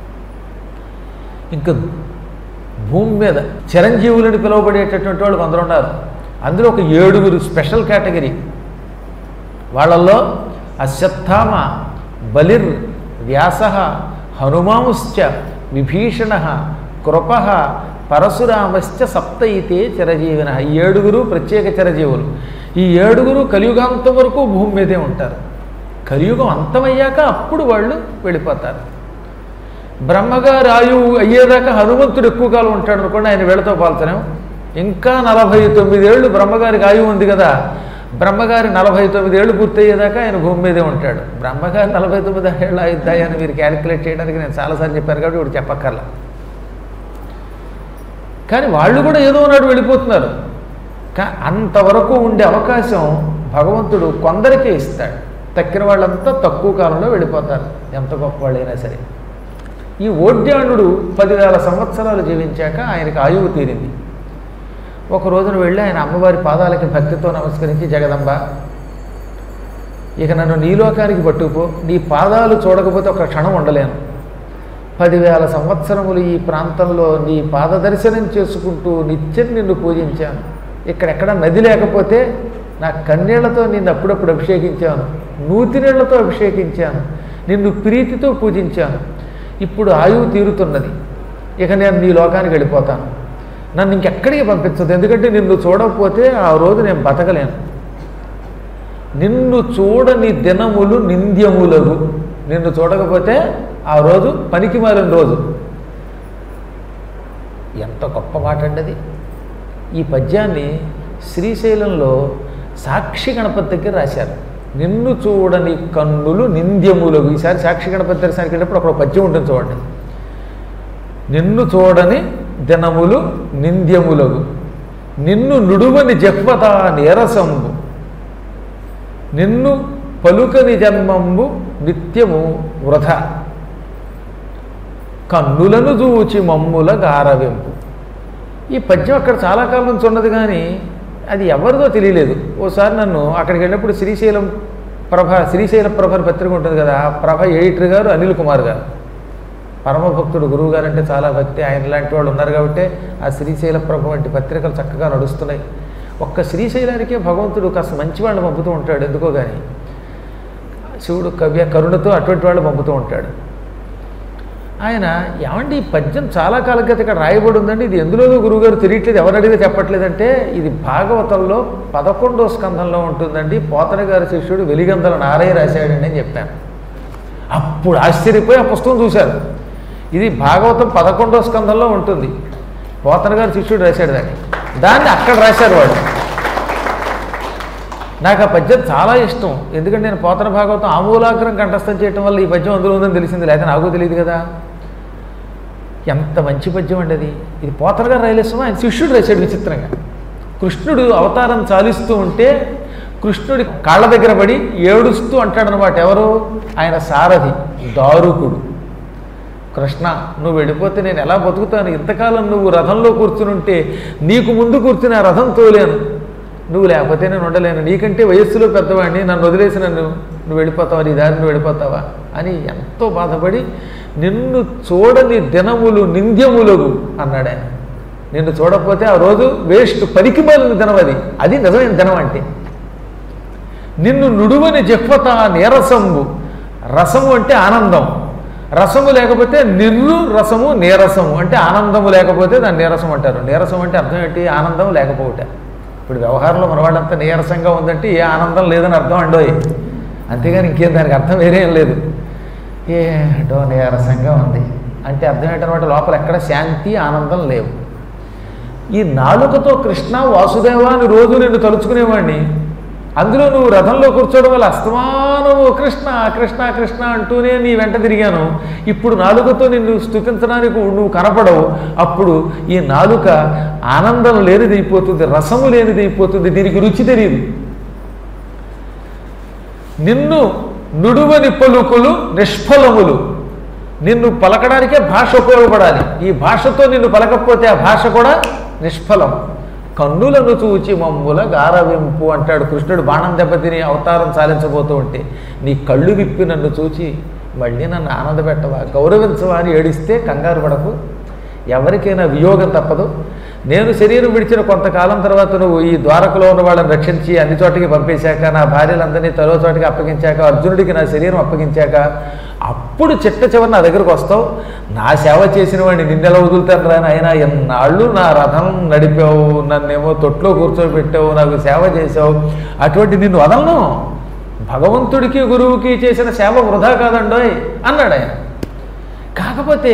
ఇంకా భూమి మీద చిరంజీవులని పిలువబడేటటువంటి వాళ్ళు కొందరు ఉన్నారు అందులో ఒక ఏడుగురు స్పెషల్ కేటగిరీ వాళ్ళల్లో అశ్వత్థామ బలిర్ వ్యాస హనుమాంశ్చ విభీషణ కృప పరశురామశ్చ సప్తయితే చిరజీవిన ఈ ఏడుగురు ప్రత్యేక చిరజీవులు ఈ ఏడుగురు కలియుగాంతం వరకు భూమి మీదే ఉంటారు కలియుగం అంతమయ్యాక అప్పుడు వాళ్ళు వెళ్ళిపోతారు బ్రహ్మగారు ఆయువు అయ్యేదాకా హనుమంతుడు ఎక్కువ కాలం ఉంటాడు అనుకోండి ఆయన వీళ్ళతో పాల్చలేం ఇంకా నలభై తొమ్మిదేళ్ళు బ్రహ్మగారికి ఆయువు ఉంది కదా బ్రహ్మగారి నలభై తొమ్మిది ఏళ్ళు పూర్తయ్యేదాకా ఆయన భూమి మీదే ఉంటాడు బ్రహ్మగారి నలభై తొమ్మిది ఏళ్ళు ఆయుద్దాయని మీరు క్యాలిక్యులేట్ చేయడానికి నేను చాలాసార్లు చెప్పాను కాబట్టి ఇప్పుడు చెప్పక్కర్లా కానీ వాళ్ళు కూడా ఏదో నాడు వెళ్ళిపోతున్నారు కా అంతవరకు ఉండే అవకాశం భగవంతుడు కొందరికే ఇస్తాడు తక్కిన వాళ్ళంతా తక్కువ కాలంలో వెళ్ళిపోతారు ఎంత గొప్ప వాళ్ళైనా సరే ఈ ఓడ్యాణుడు పదివేల సంవత్సరాలు జీవించాక ఆయనకి ఆయువు తీరింది ఒక రోజున వెళ్ళి ఆయన అమ్మవారి పాదాలకి భక్తితో నమస్కరించి జగదంబ ఇక నన్ను నీలోకానికి పట్టుకుపో నీ పాదాలు చూడకపోతే ఒక క్షణం ఉండలేను పదివేల సంవత్సరములు ఈ ప్రాంతంలో నీ పాద దర్శనం చేసుకుంటూ నిత్యం నిన్ను పూజించాను ఇక్కడెక్కడ నది లేకపోతే నా కన్నీళ్లతో నిన్ను అప్పుడప్పుడు అభిషేకించాను నూతి నీళ్లతో అభిషేకించాను నిన్ను ప్రీతితో పూజించాను ఇప్పుడు ఆయువు తీరుతున్నది ఇక నేను నీ లోకానికి వెళ్ళిపోతాను నన్ను ఇంకెక్కడికి పంపించదు ఎందుకంటే నిన్ను చూడకపోతే ఆ రోజు నేను బతకలేను నిన్ను చూడని దినములు నింద్యములగు నిన్ను చూడకపోతే ఆ రోజు పనికి మారిన రోజు ఎంత గొప్ప మాట అండి అది ఈ పద్యాన్ని శ్రీశైలంలో సాక్షి గణపతి దగ్గర రాశారు నిన్ను చూడని కన్నులు నింద్యములగు ఈసారి సాక్షి గణపతి దర్శనానికి వెళ్ళినప్పుడు అక్కడ ఒక పద్యం ఉంటుంది చూడండి నిన్ను చూడని దినములు నింద్యములగు నిన్ను నుడువని జహ్వత నీరసంబు నిన్ను పలుకని జన్మంబు నిత్యము వృధ కన్నులను చూచి మమ్ముల గారవింపు ఈ పద్యం అక్కడ చాలా కాలం నుంచి ఉన్నది కానీ అది ఎవరిదో తెలియలేదు ఓసారి నన్ను అక్కడికి వెళ్ళినప్పుడు శ్రీశైలం ప్రభ శ్రీశైల ప్రభ అని పత్రిక ఉంటుంది కదా ఆ ప్రభ ఎడిటర్ గారు అనిల్ కుమార్ గారు పరమభక్తుడు గురువు గారు అంటే చాలా భక్తి ఆయన లాంటి వాళ్ళు ఉన్నారు కాబట్టి ఆ శ్రీశైల ప్రభ వంటి పత్రికలు చక్కగా నడుస్తున్నాయి ఒక్క శ్రీశైలానికే భగవంతుడు కాస్త మంచి వాళ్ళని పంపుతూ ఉంటాడు ఎందుకో కానీ శివుడు కవ్య కరుణతో అటువంటి వాళ్ళు పంపుతూ ఉంటాడు ఆయన ఏమండి ఈ పద్యం చాలా కాలం క్రితం ఇక్కడ రాయబడి ఉందండి ఇది ఎందులోనూ గురువుగారు తెలియట్లేదు ఎవరు అడిగితే చెప్పట్లేదంటే ఇది భాగవతంలో పదకొండో స్కంధంలో ఉంటుందండి పోతన గారి శిష్యుడు వెలిగందల నారయ్య రాశాడండి అని చెప్పాను అప్పుడు ఆశ్చర్యపోయి ఆ పుస్తకం చూశారు ఇది భాగవతం పదకొండో స్కంధంలో ఉంటుంది పోతన గారి శిష్యుడు రాశాడు దాన్ని దాన్ని అక్కడ రాశారు వాడు నాకు ఆ పద్యం చాలా ఇష్టం ఎందుకంటే నేను పోతన భాగవతం ఆమూలాగ్రం కంఠస్థం చేయటం వల్ల ఈ పద్యం అందులో ఉందని తెలిసింది లేకపోతే నాకు తెలియదు కదా ఎంత మంచి పద్యం అండి అది ఇది పోతన గారు రాయలేస్తామో ఆయన శిష్యుడు రాశాడు విచిత్రంగా కృష్ణుడు అవతారం చాలిస్తూ ఉంటే కృష్ణుడి కాళ్ళ దగ్గర పడి ఏడుస్తూ అంటాడనమాట ఎవరు ఆయన సారథి దారుకుడు కృష్ణ నువ్వు వెళ్ళిపోతే నేను ఎలా బతుకుతాను ఇంతకాలం నువ్వు రథంలో కూర్చుని ఉంటే నీకు ముందు కూర్చుని ఆ రథం తోలేను నువ్వు లేకపోతే నేను ఉండలేను నీకంటే వయస్సులో పెద్దవాడిని నన్ను వదిలేసి నన్ను నువ్వు వెళ్ళిపోతావా నీ దారి నువ్వు వెళ్ళిపోతావా అని ఎంతో బాధపడి నిన్ను చూడని దినములు నింద్యములగు అన్నాడు ఆయన నిన్ను చూడకపోతే ఆ రోజు వేస్ట్ పనికి మాలిన దినం అది అది నిజమైన దినం అంటే నిన్ను నుడువని జిహ్వత నీరసంబు రసము అంటే ఆనందం రసము లేకపోతే నిర్రు రసము నీరసము అంటే ఆనందము లేకపోతే దాన్ని నీరసం అంటారు నీరసం అంటే అర్థం ఏంటి ఆనందం లేకపోవట ఇప్పుడు వ్యవహారంలో మన వాళ్ళంతా నీరసంగా ఉందంటే ఏ ఆనందం లేదని అర్థం అండోయ్ అంతేగాని ఇంకేం దానికి అర్థం వేరే ఏం లేదు ఏటో నీరసంగా ఉంది అంటే అర్థం ఏంటనమాట లోపల ఎక్కడ శాంతి ఆనందం లేవు ఈ నాలుకతో కృష్ణ వాసుదేవ అని రోజు నిన్ను తలుచుకునేవాడిని అందులో నువ్వు రథంలో కూర్చోవడం వల్ల అస్తమానము కృష్ణ కృష్ణ కృష్ణ అంటూనే నీ వెంట తిరిగాను ఇప్పుడు నాలుకతో నిన్ను స్థుతించడానికి నువ్వు కనపడవు అప్పుడు ఈ నాలుక ఆనందం లేనిదైపోతుంది రసము లేనిదైపోతుంది దీనికి రుచి తెలియదు నిన్ను నుడువని పలుకులు నిష్ఫలములు నిన్ను పలకడానికే భాష ఉపయోగపడాలి ఈ భాషతో నిన్ను పలకపోతే ఆ భాష కూడా నిష్ఫలం కన్నులను చూచి మమ్ముల గారవింపు అంటాడు కృష్ణుడు బాణం దెబ్బతిని అవతారం సాధించబోతూ ఉంటే నీ కళ్ళు విప్పి నన్ను చూచి మళ్ళీ నన్ను ఆనందపెట్టవా గౌరవించవా అని ఏడిస్తే కంగారు పడకు ఎవరికైనా వియోగం తప్పదు నేను శరీరం విడిచిన కొంతకాలం తర్వాత నువ్వు ఈ ద్వారకలో ఉన్న వాళ్ళని రక్షించి అన్ని చోటికి పంపేశాక నా భార్యలందరినీ తలో చోటికి అప్పగించాక అర్జునుడికి నా శరీరం అప్పగించాక అప్పుడు చిట్ట చివరి నా దగ్గరకు వస్తావు నా సేవ చేసిన వాడిని నిన్నెలా వదులుతాను రాని అయినా ఎన్నాళ్ళు నా రథం నడిపావు నన్నేమో తొట్లో కూర్చోబెట్టావు నాకు సేవ చేసావు అటువంటి నిన్ను వదలను భగవంతుడికి గురువుకి చేసిన సేవ వృధా కాదండోయ్ అన్నాడు ఆయన కాకపోతే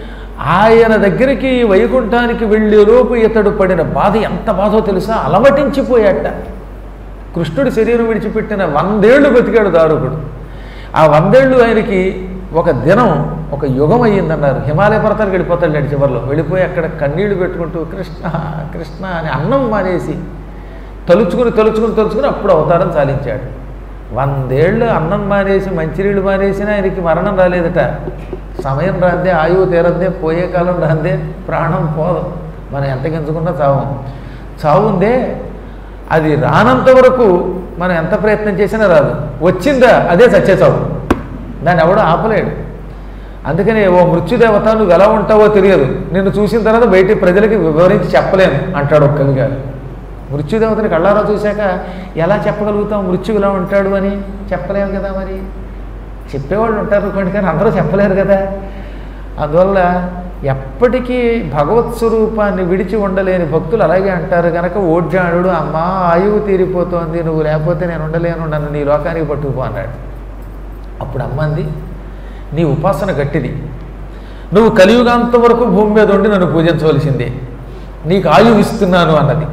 ఆయన దగ్గరికి వైకుంఠానికి వెళ్ళే లోపు ఇతడు పడిన బాధ ఎంత బాధో తెలుసా అలమటించిపోయాట కృష్ణుడి శరీరం విడిచిపెట్టిన వందేళ్లు బతికాడు దారుకుడు ఆ వందేళ్ళు ఆయనకి ఒక దినం ఒక యుగం అయ్యిందన్నారు హిమాలయ పర్వతానికి వెళ్ళిపోతాడు లేడు చివరిలో వెళ్ళిపోయి అక్కడ కన్నీళ్లు పెట్టుకుంటూ కృష్ణ కృష్ణ అని అన్నం మానేసి తలుచుకుని తలుచుకుని తలుచుకుని అప్పుడు అవతారం చాలించాడు వందేళ్ళు అన్నం మానేసి మంచినీళ్ళు మానేసినా ఆయనకి మరణం రాలేదట సమయం రాందే ఆయువు తీరందే పోయే కాలం రాందే ప్రాణం పోదు మనం ఎంత గింజుకున్నా చావం చావు ఉందే అది రానంత వరకు మనం ఎంత ప్రయత్నం చేసినా రాదు వచ్చిందా అదే సత్య చావు దాన్ని ఎవడో ఆపలేడు అందుకని ఓ మృత్యుదేవత నువ్వు ఎలా ఉంటావో తెలియదు నిన్ను చూసిన తర్వాత బయట ప్రజలకి వివరించి చెప్పలేను అంటాడు ఒక కవి గారు మృత్యుదేవతని కళ్ళారా చూశాక ఎలా చెప్పగలుగుతాం మృత్యు ఇలా ఉంటాడు అని చెప్పలేము కదా మరి చెప్పేవాళ్ళు ఉంటారు కొన్ని కానీ అందరూ చెప్పలేరు కదా అందువల్ల ఎప్పటికీ భగవత్ స్వరూపాన్ని విడిచి ఉండలేని భక్తులు అలాగే అంటారు కనుక ఓడ్జాడు అమ్మా ఆయువు తీరిపోతోంది నువ్వు లేకపోతే నేను ఉండలేను నన్ను నీ లోకానికి పట్టుకుపో అన్నాడు అప్పుడు అమ్మంది నీ ఉపాసన గట్టిది నువ్వు కలియుగాంతం వరకు భూమి మీద ఉండి నన్ను పూజించవలసిందే నీకు ఆయువు ఇస్తున్నాను అన్నది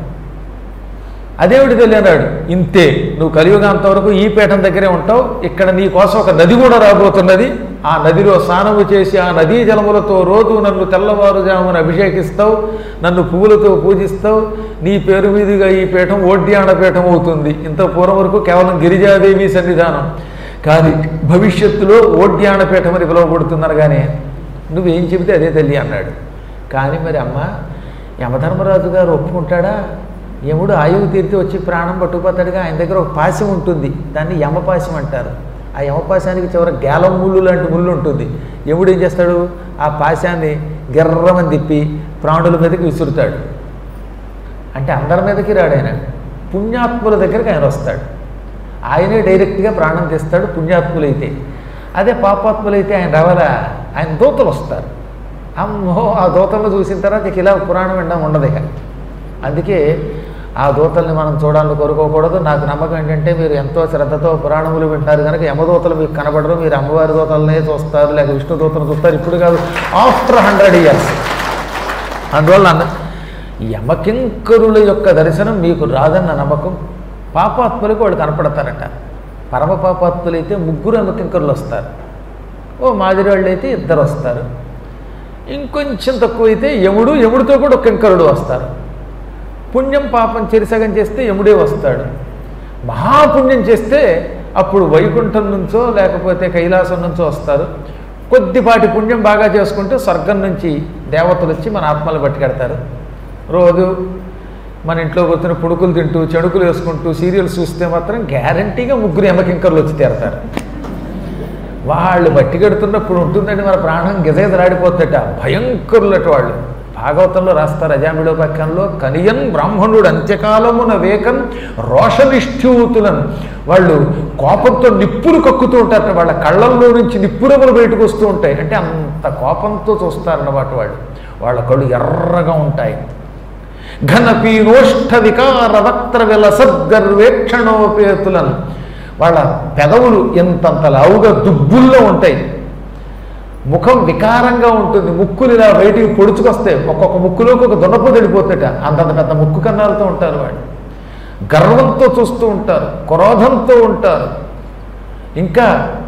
అదేమిటి తెలియనాడు ఇంతే నువ్వు కలియుగాంత వరకు ఈ పీఠం దగ్గరే ఉంటావు ఇక్కడ నీ కోసం ఒక నది కూడా రాబోతున్నది ఆ నదిలో స్నానము చేసి ఆ నదీ జలములతో రోజు నన్ను తెల్లవారుజామున అభిషేకిస్తావు నన్ను పువ్వులతో పూజిస్తావు నీ పేరు మీదుగా ఈ పీఠం ఓడ్యాణ పీఠం అవుతుంది ఇంత పూర్వం వరకు కేవలం గిరిజాదేవి సన్నిధానం కానీ భవిష్యత్తులో ఓడ్యాణ పీఠం అని పిలువబడుతున్నారు కానీ నువ్వేం చెబితే అదే తల్లి అన్నాడు కానీ మరి అమ్మ యమధర్మరాజు గారు ఒప్పుకుంటాడా యముడు ఆయువు తీరితే వచ్చి ప్రాణం పట్టుకుపోతాడుగా ఆయన దగ్గర ఒక పాశం ఉంటుంది దాన్ని యమపాశం అంటారు ఆ యమపాశానికి చివర గేలం ముళ్ళు లాంటి ముళ్ళు ఉంటుంది యముడు ఏం చేస్తాడు ఆ పాశాన్ని గిర్రమని తిప్పి ప్రాణుల మీదకి విసురుతాడు అంటే అందరి మీదకి రాడు ఆయన పుణ్యాత్ముల దగ్గరికి ఆయన వస్తాడు ఆయనే డైరెక్ట్గా ప్రాణం తీస్తాడు పుణ్యాత్ములైతే అదే పాపాత్ములైతే ఆయన రావాలా ఆయన దూతలు వస్తారు అమ్మో ఆ దూతలను చూసిన తర్వాత ఇక ఇలా పురాణం వినడం ఉండదు ఇక అందుకే ఆ దూతల్ని మనం చూడాలని కోరుకోకూడదు నాకు నమ్మకం ఏంటంటే మీరు ఎంతో శ్రద్ధతో పురాణములు వింటారు కనుక యమదూతలు మీకు కనబడరు మీరు అమ్మవారి దూతలనే చూస్తారు లేక విష్ణు దూతలు చూస్తారు ఇప్పుడు కాదు ఆఫ్టర్ హండ్రెడ్ ఇయర్స్ అందువల్ల అన్న యమకింకరుల యొక్క దర్శనం మీకు రాదన్న నమ్మకం పాపాత్ములకు వాళ్ళు కనపడతారట పరమ పాపాత్ములైతే ముగ్గురు యమకింకరులు వస్తారు ఓ మాదిరి వాళ్ళు అయితే ఇద్దరు వస్తారు ఇంకొంచెం తక్కువైతే యముడు యముడితో కూడా ఒక కింకరుడు వస్తారు పుణ్యం పాపం చెరిసగం చేస్తే యముడే వస్తాడు మహాపుణ్యం చేస్తే అప్పుడు వైకుంఠం నుంచో లేకపోతే కైలాసం నుంచో వస్తారు కొద్దిపాటి పుణ్యం బాగా చేసుకుంటే స్వర్గం నుంచి దేవతలు వచ్చి మన ఆత్మలు పట్టుకెడతారు రోజు మన ఇంట్లో కూర్చొని పుడుకులు తింటూ చెడుకులు వేసుకుంటూ సీరియల్స్ చూస్తే మాత్రం గ్యారంటీగా ముగ్గురు ఎమకింకర్లు వచ్చి తీరతారు వాళ్ళు బట్టి కడుతున్నప్పుడు ఉంటుందండి మన ప్రాణం గిజగిజలాడిపోతుందట భయంకరులట వాళ్ళు భాగవతంలో రాస్తారు అజామిడో పక్షంలో కనియన్ బ్రాహ్మణుడు అంత్యకాలమున వేకన్ రోషనిష్ఠ్యూతులను వాళ్ళు కోపంతో నిప్పులు కక్కుతూ ఉంటారట వాళ్ళ కళ్ళల్లో నుంచి నిప్పురములు బయటకు వస్తూ ఉంటాయి అంటే అంత కోపంతో చూస్తారన్నమాట వాళ్ళు వాళ్ళ కళ్ళు ఎర్రగా ఉంటాయి ఘనపీనోష్ఠ వికార వక్ర విలసద్గర్వేక్షణోపేతులను వాళ్ళ పెదవులు ఎంతంత లావుగా దుబ్బుల్లో ఉంటాయి ముఖం వికారంగా ఉంటుంది ముక్కులు ఇలా బయటికి పొడుచుకొస్తాయి ఒక్కొక్క ముక్కులోకి ఒక దున్నపు తెడిపోతుందట అంతంత పెద్ద ముక్కు కన్నాలతో ఉంటారు వాళ్ళు గర్వంతో చూస్తూ ఉంటారు క్రోధంతో ఉంటారు ఇంకా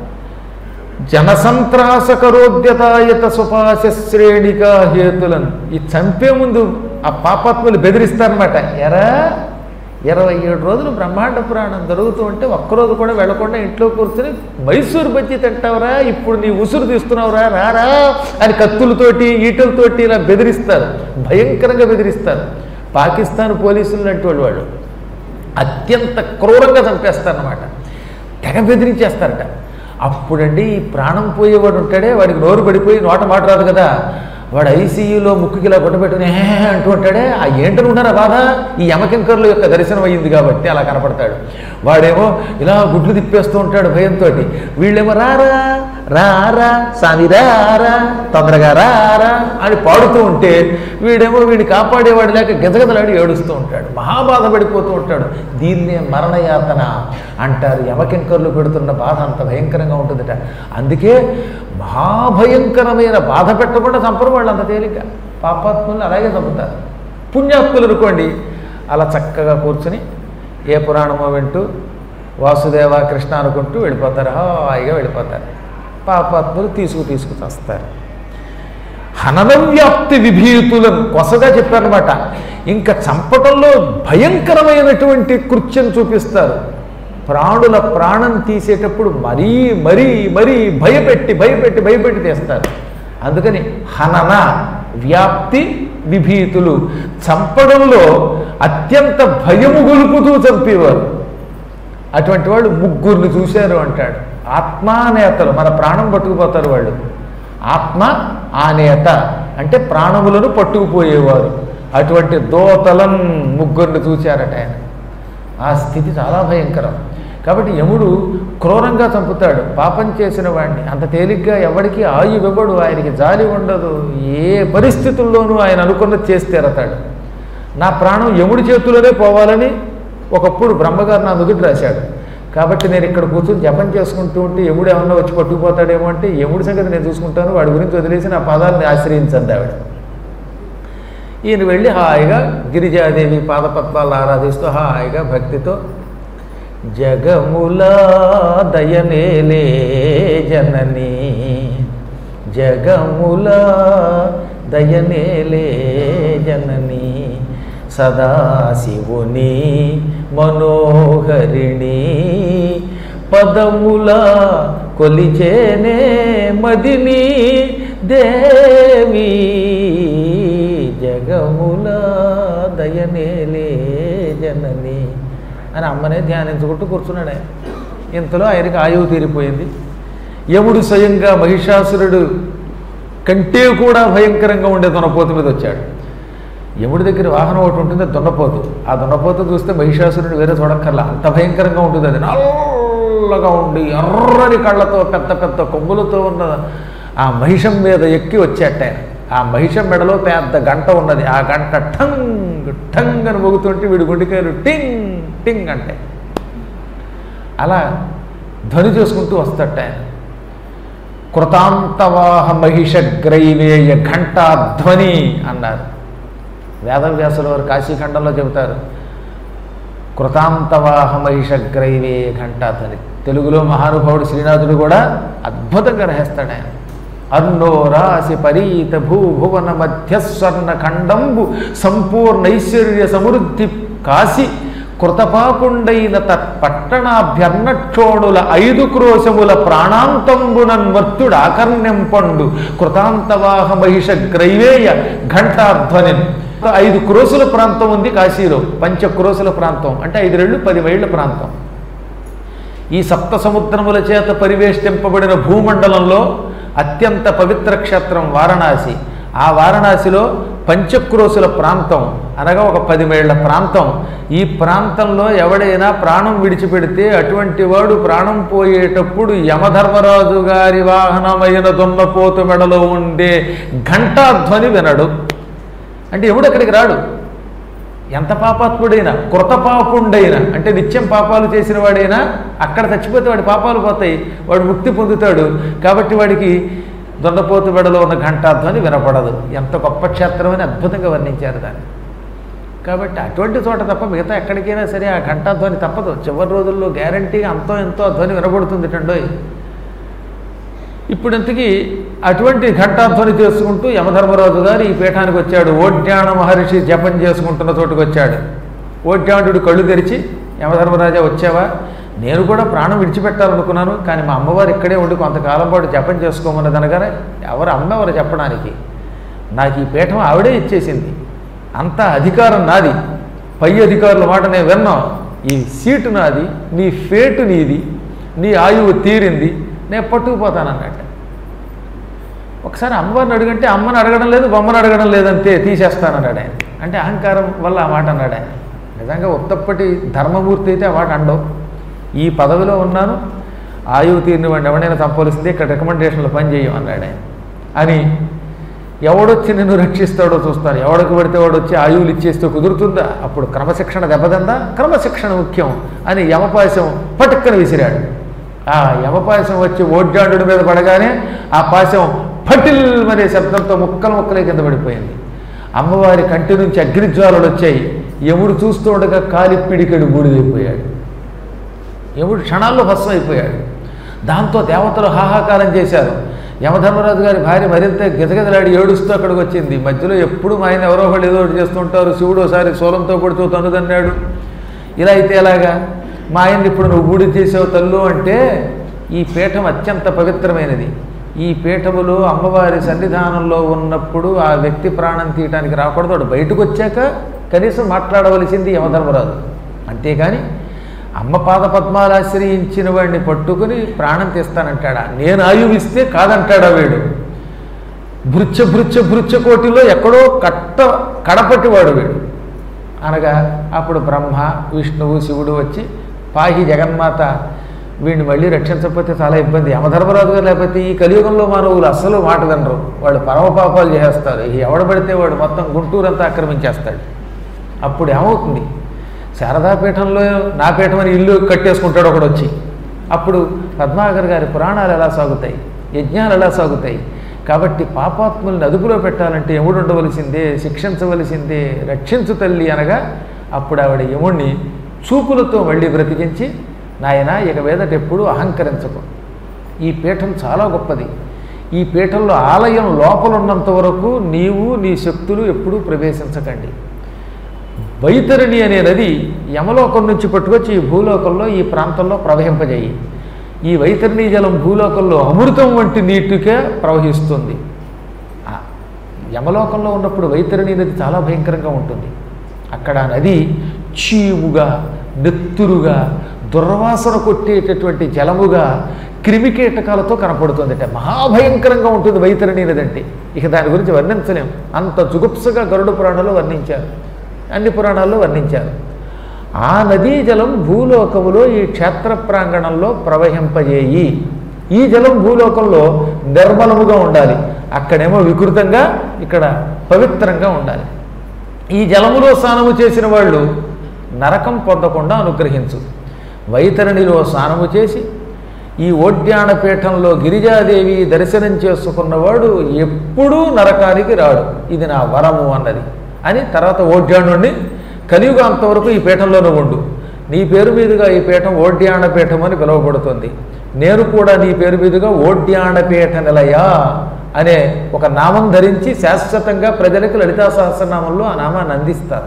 జనసంత్రాసకరోద్యతాయత సుపాశ శ్రేణిక హేతులను ఈ చంపే ముందు ఆ పాపాత్ములు బెదిరిస్తారనమాట ఎరా ఇరవై ఏడు రోజులు బ్రహ్మాండ పురాణం జరుగుతూ ఉంటే ఒక్కరోజు కూడా వెళ్లకుండా ఇంట్లో కూర్చొని మైసూరు బజ్జీ తింటావురా ఇప్పుడు నీ ఉసురు తీస్తున్నావురా రారా అని కత్తులతోటి ఈటలతోటి ఇలా బెదిరిస్తారు భయంకరంగా బెదిరిస్తారు పాకిస్తాన్ పోలీసులు లాంటి వాళ్ళు వాళ్ళు అత్యంత క్రూరంగా చంపేస్తారనమాట తెగ బెదిరించేస్తారట అప్పుడండి ఈ ప్రాణం పోయేవాడు ఉంటాడే వాడికి నోరు పడిపోయి నోట మాట రాదు కదా వాడు ఐసీయూలో ముక్కుకి ఇలా కొట్టబెట్టుకుని హే అంటూ ఉంటాడే ఆ ఏంటనుకున్నారా బాధ ఈ యమకింకర్ల యొక్క దర్శనం అయ్యింది కాబట్టి అలా కనపడతాడు వాడేమో ఇలా గుడ్లు తిప్పేస్తూ ఉంటాడు భయంతో వీళ్ళేమో రారా రారా స్వామి రారా తొందరగా రారా అని పాడుతూ ఉంటే వీడేమో వీడిని కాపాడేవాడు లేక గజగజలాడి ఏడుస్తూ ఉంటాడు మహాబాధ పడిపోతూ ఉంటాడు దీన్నే మరణయాతన అంటారు యమకింకర్లు పెడుతున్న బాధ అంత భయంకరంగా ఉంటుందట అందుకే మహాభయంకరమైన బాధ పెట్టకుండా చంపరు వాళ్ళు అంత తేలిక పాపాత్ములు అలాగే చంపుతారు పుణ్యాత్ములు అనుకోండి అలా చక్కగా కూర్చుని ఏ పురాణమో వింటూ వాసుదేవ కృష్ణ అనుకుంటూ వెళ్ళిపోతారు హాయిగా వెళ్ళిపోతారు పాపాత్ములు తీసుకు తీసుకు చస్తారు హననవ్యాప్తి విభీతులను కొసగా చెప్పారనమాట ఇంకా చంపటంలో భయంకరమైనటువంటి కృత్యం చూపిస్తారు ప్రాణుల ప్రాణం తీసేటప్పుడు మరీ మరీ మరీ భయపెట్టి భయపెట్టి భయపెట్టి తీస్తారు అందుకని హనన వ్యాప్తి విభీతులు చంపడంలో అత్యంత భయము గొలుపుతూ చంపేవారు అటువంటి వాళ్ళు ముగ్గురిని చూశారు అంటాడు ఆత్మానేతలు మన ప్రాణం పట్టుకుపోతారు వాళ్ళు ఆత్మ ఆనేత అంటే ప్రాణములను పట్టుకుపోయేవారు అటువంటి దోతలం ముగ్గురిని చూశారట ఆయన ఆ స్థితి చాలా భయంకరం కాబట్టి యముడు క్రూరంగా చంపుతాడు పాపం చేసిన వాడిని అంత తేలిగ్గా ఎవడికి ఆయువివ్వడు ఆయనకి జాలి ఉండదు ఏ పరిస్థితుల్లోనూ ఆయన అనుకున్నది చేసి తీరతాడు నా ప్రాణం యముడి చేతిలోనే పోవాలని ఒకప్పుడు బ్రహ్మగారు నా నుదుటి రాశాడు కాబట్టి నేను ఇక్కడ కూర్చొని జపం చేసుకుంటూ ఉంటే యముడు ఏమన్నా వచ్చి పట్టుకుపోతాడేమో అంటే యముడి సంగతి నేను చూసుకుంటాను వాడి గురించి వదిలేసి నా పాదాలను ఆశ్రయించండి ఆవిడ ఈయన వెళ్ళి హాయిగా గిరిజాదేవి పాదపద్మాలను ఆరాధిస్తూ హాయిగా భక్తితో జగములా దయనేలే జనని జగములా దయనేలే జనని సదాశివుని మనోహరిణి పదముల కొలిచేనే మదిని దేవి జగముల దయనేలే జనని అని అమ్మనే ధ్యానించుకుంటూ కూర్చున్నాడు ఆయన ఇంతలో ఆయనకి ఆయువు తీరిపోయింది యముడు స్వయంగా మహిషాసురుడు కంటే కూడా భయంకరంగా ఉండే దున్నపోతు మీద వచ్చాడు యముడి దగ్గర వాహనం ఒకటి ఉంటుంది అది దున్నపోతు ఆ దున్నపోతు చూస్తే మహిషాసురుడు వేరే చూడక్కర్లా అంత భయంకరంగా ఉంటుంది అది నల్లగా ఉండి ఎర్రని కళ్ళతో పెద్ద పెద్ద కొమ్ములతో ఉన్న ఆ మహిషం మీద ఎక్కి వచ్చేట ఆయన ఆ మహిషం మెడలో పెద్ద గంట ఉన్నది ఆ గంట ఠంగ్ ఠంగ్ అని మోగుతుంటే వీడి గుండెకాయలు టింగ్ టింగ్ అంటే అలా ధ్వని చేసుకుంటూ వస్తట ఆయన కృతాంతవాహ మహిషగ్రైవేయ ఘంటాధ్వని అన్నారు వేదవ్యాసుల వారు కాశీఖండంలో చెబుతారు కృతాంతవాహ మహిషగ్రైవే ఘంటాధ్వని తెలుగులో మహానుభావుడు శ్రీనాథుడు కూడా అద్భుతంగా రహస్తాడు ఆయన అన్నో రాశి పరీత భూభువన మధ్యస్వర్ణ ఖండంబు సంపూర్ణైశ్వర్య సమృద్ధి కాశి కృతపాపుండైన తత్పట్టణాభ్యర్ణక్షోణుల ఐదు క్రోశముల ప్రాణాంతంబునన్ మర్తుడు ఆకర్ణ్యంపండు కృతాంతవాహ మహిష గ్రైవేయ ఘంటాధ్వని ఐదు క్రోసుల ప్రాంతం ఉంది కాశీలో పంచ క్రోసుల ప్రాంతం అంటే ఐదు రెళ్ళు పది మైళ్ళ ప్రాంతం ఈ సప్త సముద్రముల చేత పరివేష్టింపబడిన భూమండలంలో అత్యంత పవిత్ర క్షేత్రం వారణాసి ఆ వారణాసిలో పంచక్రోసుల ప్రాంతం అనగా ఒక పది మైళ్ళ ప్రాంతం ఈ ప్రాంతంలో ఎవడైనా ప్రాణం విడిచిపెడితే అటువంటి వాడు ప్రాణం పోయేటప్పుడు యమధర్మరాజు గారి వాహనమైన దున్నపోతు మెడలో ఉండే ఘంటాధ్వని వినడు అంటే ఎవడు అక్కడికి రాడు ఎంత పాపాత్ముడైనా కృతపాపుండైనా అంటే నిత్యం పాపాలు చేసిన వాడైనా అక్కడ చచ్చిపోతే వాడి పాపాలు పోతాయి వాడు ముక్తి పొందుతాడు కాబట్టి వాడికి దొండపోతు వెడలో ఉన్న ఘంటాధ్వని వినపడదు ఎంత గొప్ప క్షేత్రం అని అద్భుతంగా వర్ణించారు దాన్ని కాబట్టి అటువంటి చోట తప్ప మిగతా ఎక్కడికైనా సరే ఆ ఘంటాధ్వని తప్పదు చివరి రోజుల్లో గ్యారంటీగా అంతో ఎంతో ధ్వని వినబడుతుంది టండోయ్ ఇప్పుడు ఇంతకీ అటువంటి ఘంటాధ్వని చేసుకుంటూ యమధర్మరాజు గారు ఈ పీఠానికి వచ్చాడు ఓడ్యాణ మహర్షి జపం చేసుకుంటున్న చోటుకు వచ్చాడు ఓడ్యాణుడు కళ్ళు తెరిచి యమధర్మరాజా వచ్చావా నేను కూడా ప్రాణం విడిచిపెట్టాలనుకున్నాను కానీ మా అమ్మవారు ఇక్కడే ఉండి కొంతకాలం పాటు జపం చేసుకోమన్నది అనగానే ఎవరు అమ్మవారు చెప్పడానికి నాకు ఈ పీఠం ఆవిడే ఇచ్చేసింది అంత అధికారం నాది పై అధికారుల మాట నేను విన్నాం ఈ సీటు నాది నీ ఫేటు నీది నీ ఆయువు తీరింది నేను పట్టుకుపోతానన్నట్టు ఒకసారి అమ్మవారిని అడుగంటే అమ్మని అడగడం లేదు బొమ్మని అడగడం లేదంతే తీసేస్తానన్నాడు ఆయన అంటే అహంకారం వల్ల ఆ మాట అన్నాడు ఆయన నిజంగా ఉత్తప్పటి ధర్మమూర్తి అయితే ఆ మాట అండవు ఈ పదవిలో ఉన్నాను ఆయువు తీరిన వాడిని ఎవడైనా చంపవలసిందే ఇక్కడ రికమెండేషన్లో పని చేయం అన్నాడు ఆయన అని ఎవడొచ్చి నిన్ను రక్షిస్తాడో చూస్తాను ఎవడికి పడితే వాడు వచ్చి ఆయువులు ఇచ్చేస్తే కుదురుతుందా అప్పుడు క్రమశిక్షణ దెబ్బతిందా క్రమశిక్షణ ముఖ్యం అని యమపాశం పటుక్కన విసిరాడు ఆ యమపాశం వచ్చి ఓడ్డాండు మీద పడగానే ఆ పాశం పటిల్ అనే శబ్దంతో ముక్కలు ముక్కలే కింద పడిపోయింది అమ్మవారి కంటి నుంచి అగ్నిజ్వాలలు వచ్చాయి యముడు చూస్తూ ఉండగా కాలిప్పిడికడు బూడిదైపోయాడు యముడు క్షణాల్లో భస్మం అయిపోయాడు దాంతో దేవతలు హాహాకారం చేశారు యమధర్మరాజు గారి భార్య మరింత గిజగిజలాడి ఏడుస్తూ అక్కడికి వచ్చింది మధ్యలో ఎప్పుడు మా ఆయన ఎవరో ఒకళ్ళు ఏదో ఒకటి చేస్తుంటారు శివుడు ఒకసారి సోలంతో కొడుతూ తన్నుదన్నాడు ఇలా అయితే ఎలాగా మా ఆయన్ని ఇప్పుడు నువ్వు బూడి చేసావు తల్లు అంటే ఈ పీఠం అత్యంత పవిత్రమైనది ఈ పీఠములో అమ్మవారి సన్నిధానంలో ఉన్నప్పుడు ఆ వ్యక్తి ప్రాణం తీయటానికి రాకూడదు వాడు బయటకు వచ్చాక కనీసం మాట్లాడవలసింది యమధర్మరాజు అంతేగాని అమ్మ పాద పద్మాలు ఆశ్రయించిన వాడిని పట్టుకుని ప్రాణం తీస్తానంటాడా నేను ఆయువు ఇస్తే కాదంటాడా వీడు భృత్య భృత్య భృత్య కోటిలో ఎక్కడో కట్ట కడపట్టివాడు వీడు అనగా అప్పుడు బ్రహ్మ విష్ణువు శివుడు వచ్చి పాహి జగన్మాత వీడిని మళ్ళీ రక్షించకపోతే చాలా ఇబ్బంది యమధర్మరాజు గారు లేకపోతే ఈ కలియుగంలో మానవులు అస్సలు మాట వినరు వాళ్ళు పరమ పాపాలు చేసేస్తారు ఈ ఎవడ పడితే వాడు మొత్తం గుంటూరంతా ఆక్రమించేస్తాడు అప్పుడు ఏమవుతుంది శారదాపీఠంలో నా పీఠం అని ఇల్లు కట్టేసుకుంటాడు ఒకడు వచ్చి అప్పుడు పద్మాకర్ గారి పురాణాలు ఎలా సాగుతాయి యజ్ఞాలు ఎలా సాగుతాయి కాబట్టి పాపాత్ముల్ని అదుపులో పెట్టాలంటే యముడు ఉండవలసిందే శిక్షించవలసిందే రక్షించు తల్లి అనగా అప్పుడు ఆవిడ యముణ్ణి చూపులతో మళ్ళీ బ్రతికించి నాయన ఇక మీదట ఎప్పుడూ అహంకరించకు ఈ పీఠం చాలా గొప్పది ఈ పీఠంలో ఆలయం లోపల ఉన్నంత వరకు నీవు నీ శక్తులు ఎప్పుడూ ప్రవేశించకండి వైతరిణి అనే నది యమలోకం నుంచి పట్టుకొచ్చి ఈ భూలోకంలో ఈ ప్రాంతంలో ప్రవహింపజేయి ఈ వైతరిణి జలం భూలోకంలో అమృతం వంటి నీటికే ప్రవహిస్తుంది ఆ యమలోకంలో ఉన్నప్పుడు వైతరిణి నది చాలా భయంకరంగా ఉంటుంది అక్కడ ఆ నది చీముగా నెత్తురుగా దుర్వాసన కొట్టేటటువంటి జలముగా క్రిమికీటకాలతో కనపడుతుందట మహాభయంకరంగా ఉంటుంది వైతరిణి నది అంటే ఇక దాని గురించి వర్ణించలేం అంత జుగుప్సగా గరుడ పురాణంలో వర్ణించారు అన్ని పురాణాల్లో వర్ణించారు ఆ నదీ జలం భూలోకములో ఈ క్షేత్ర ప్రాంగణంలో ప్రవహింపజేయి ఈ జలం భూలోకంలో నిర్మలముగా ఉండాలి అక్కడేమో వికృతంగా ఇక్కడ పవిత్రంగా ఉండాలి ఈ జలములో స్నానము చేసిన వాళ్ళు నరకం పొందకుండా అనుగ్రహించు వైతరణిలో స్నానము చేసి ఈ ఓడ్యానపీఠంలో గిరిజాదేవి దర్శనం చేసుకున్నవాడు ఎప్పుడూ నరకానికి రాడు ఇది నా వరము అన్నది అని తర్వాత ఓడ్యాణుణ్ణి కలియుగ అంతవరకు ఈ పీఠంలోనే ఉండు నీ పేరు మీదుగా ఈ పీఠం ఓడ్యాణపీఠం అని పిలువబడుతుంది నేను కూడా నీ పేరు మీదుగా ఓడ్యాణపీఠ నిలయ అనే ఒక నామం ధరించి శాశ్వతంగా ప్రజలకు లలితా సహస్రనామంలో ఆ నామాన్ని అందిస్తారు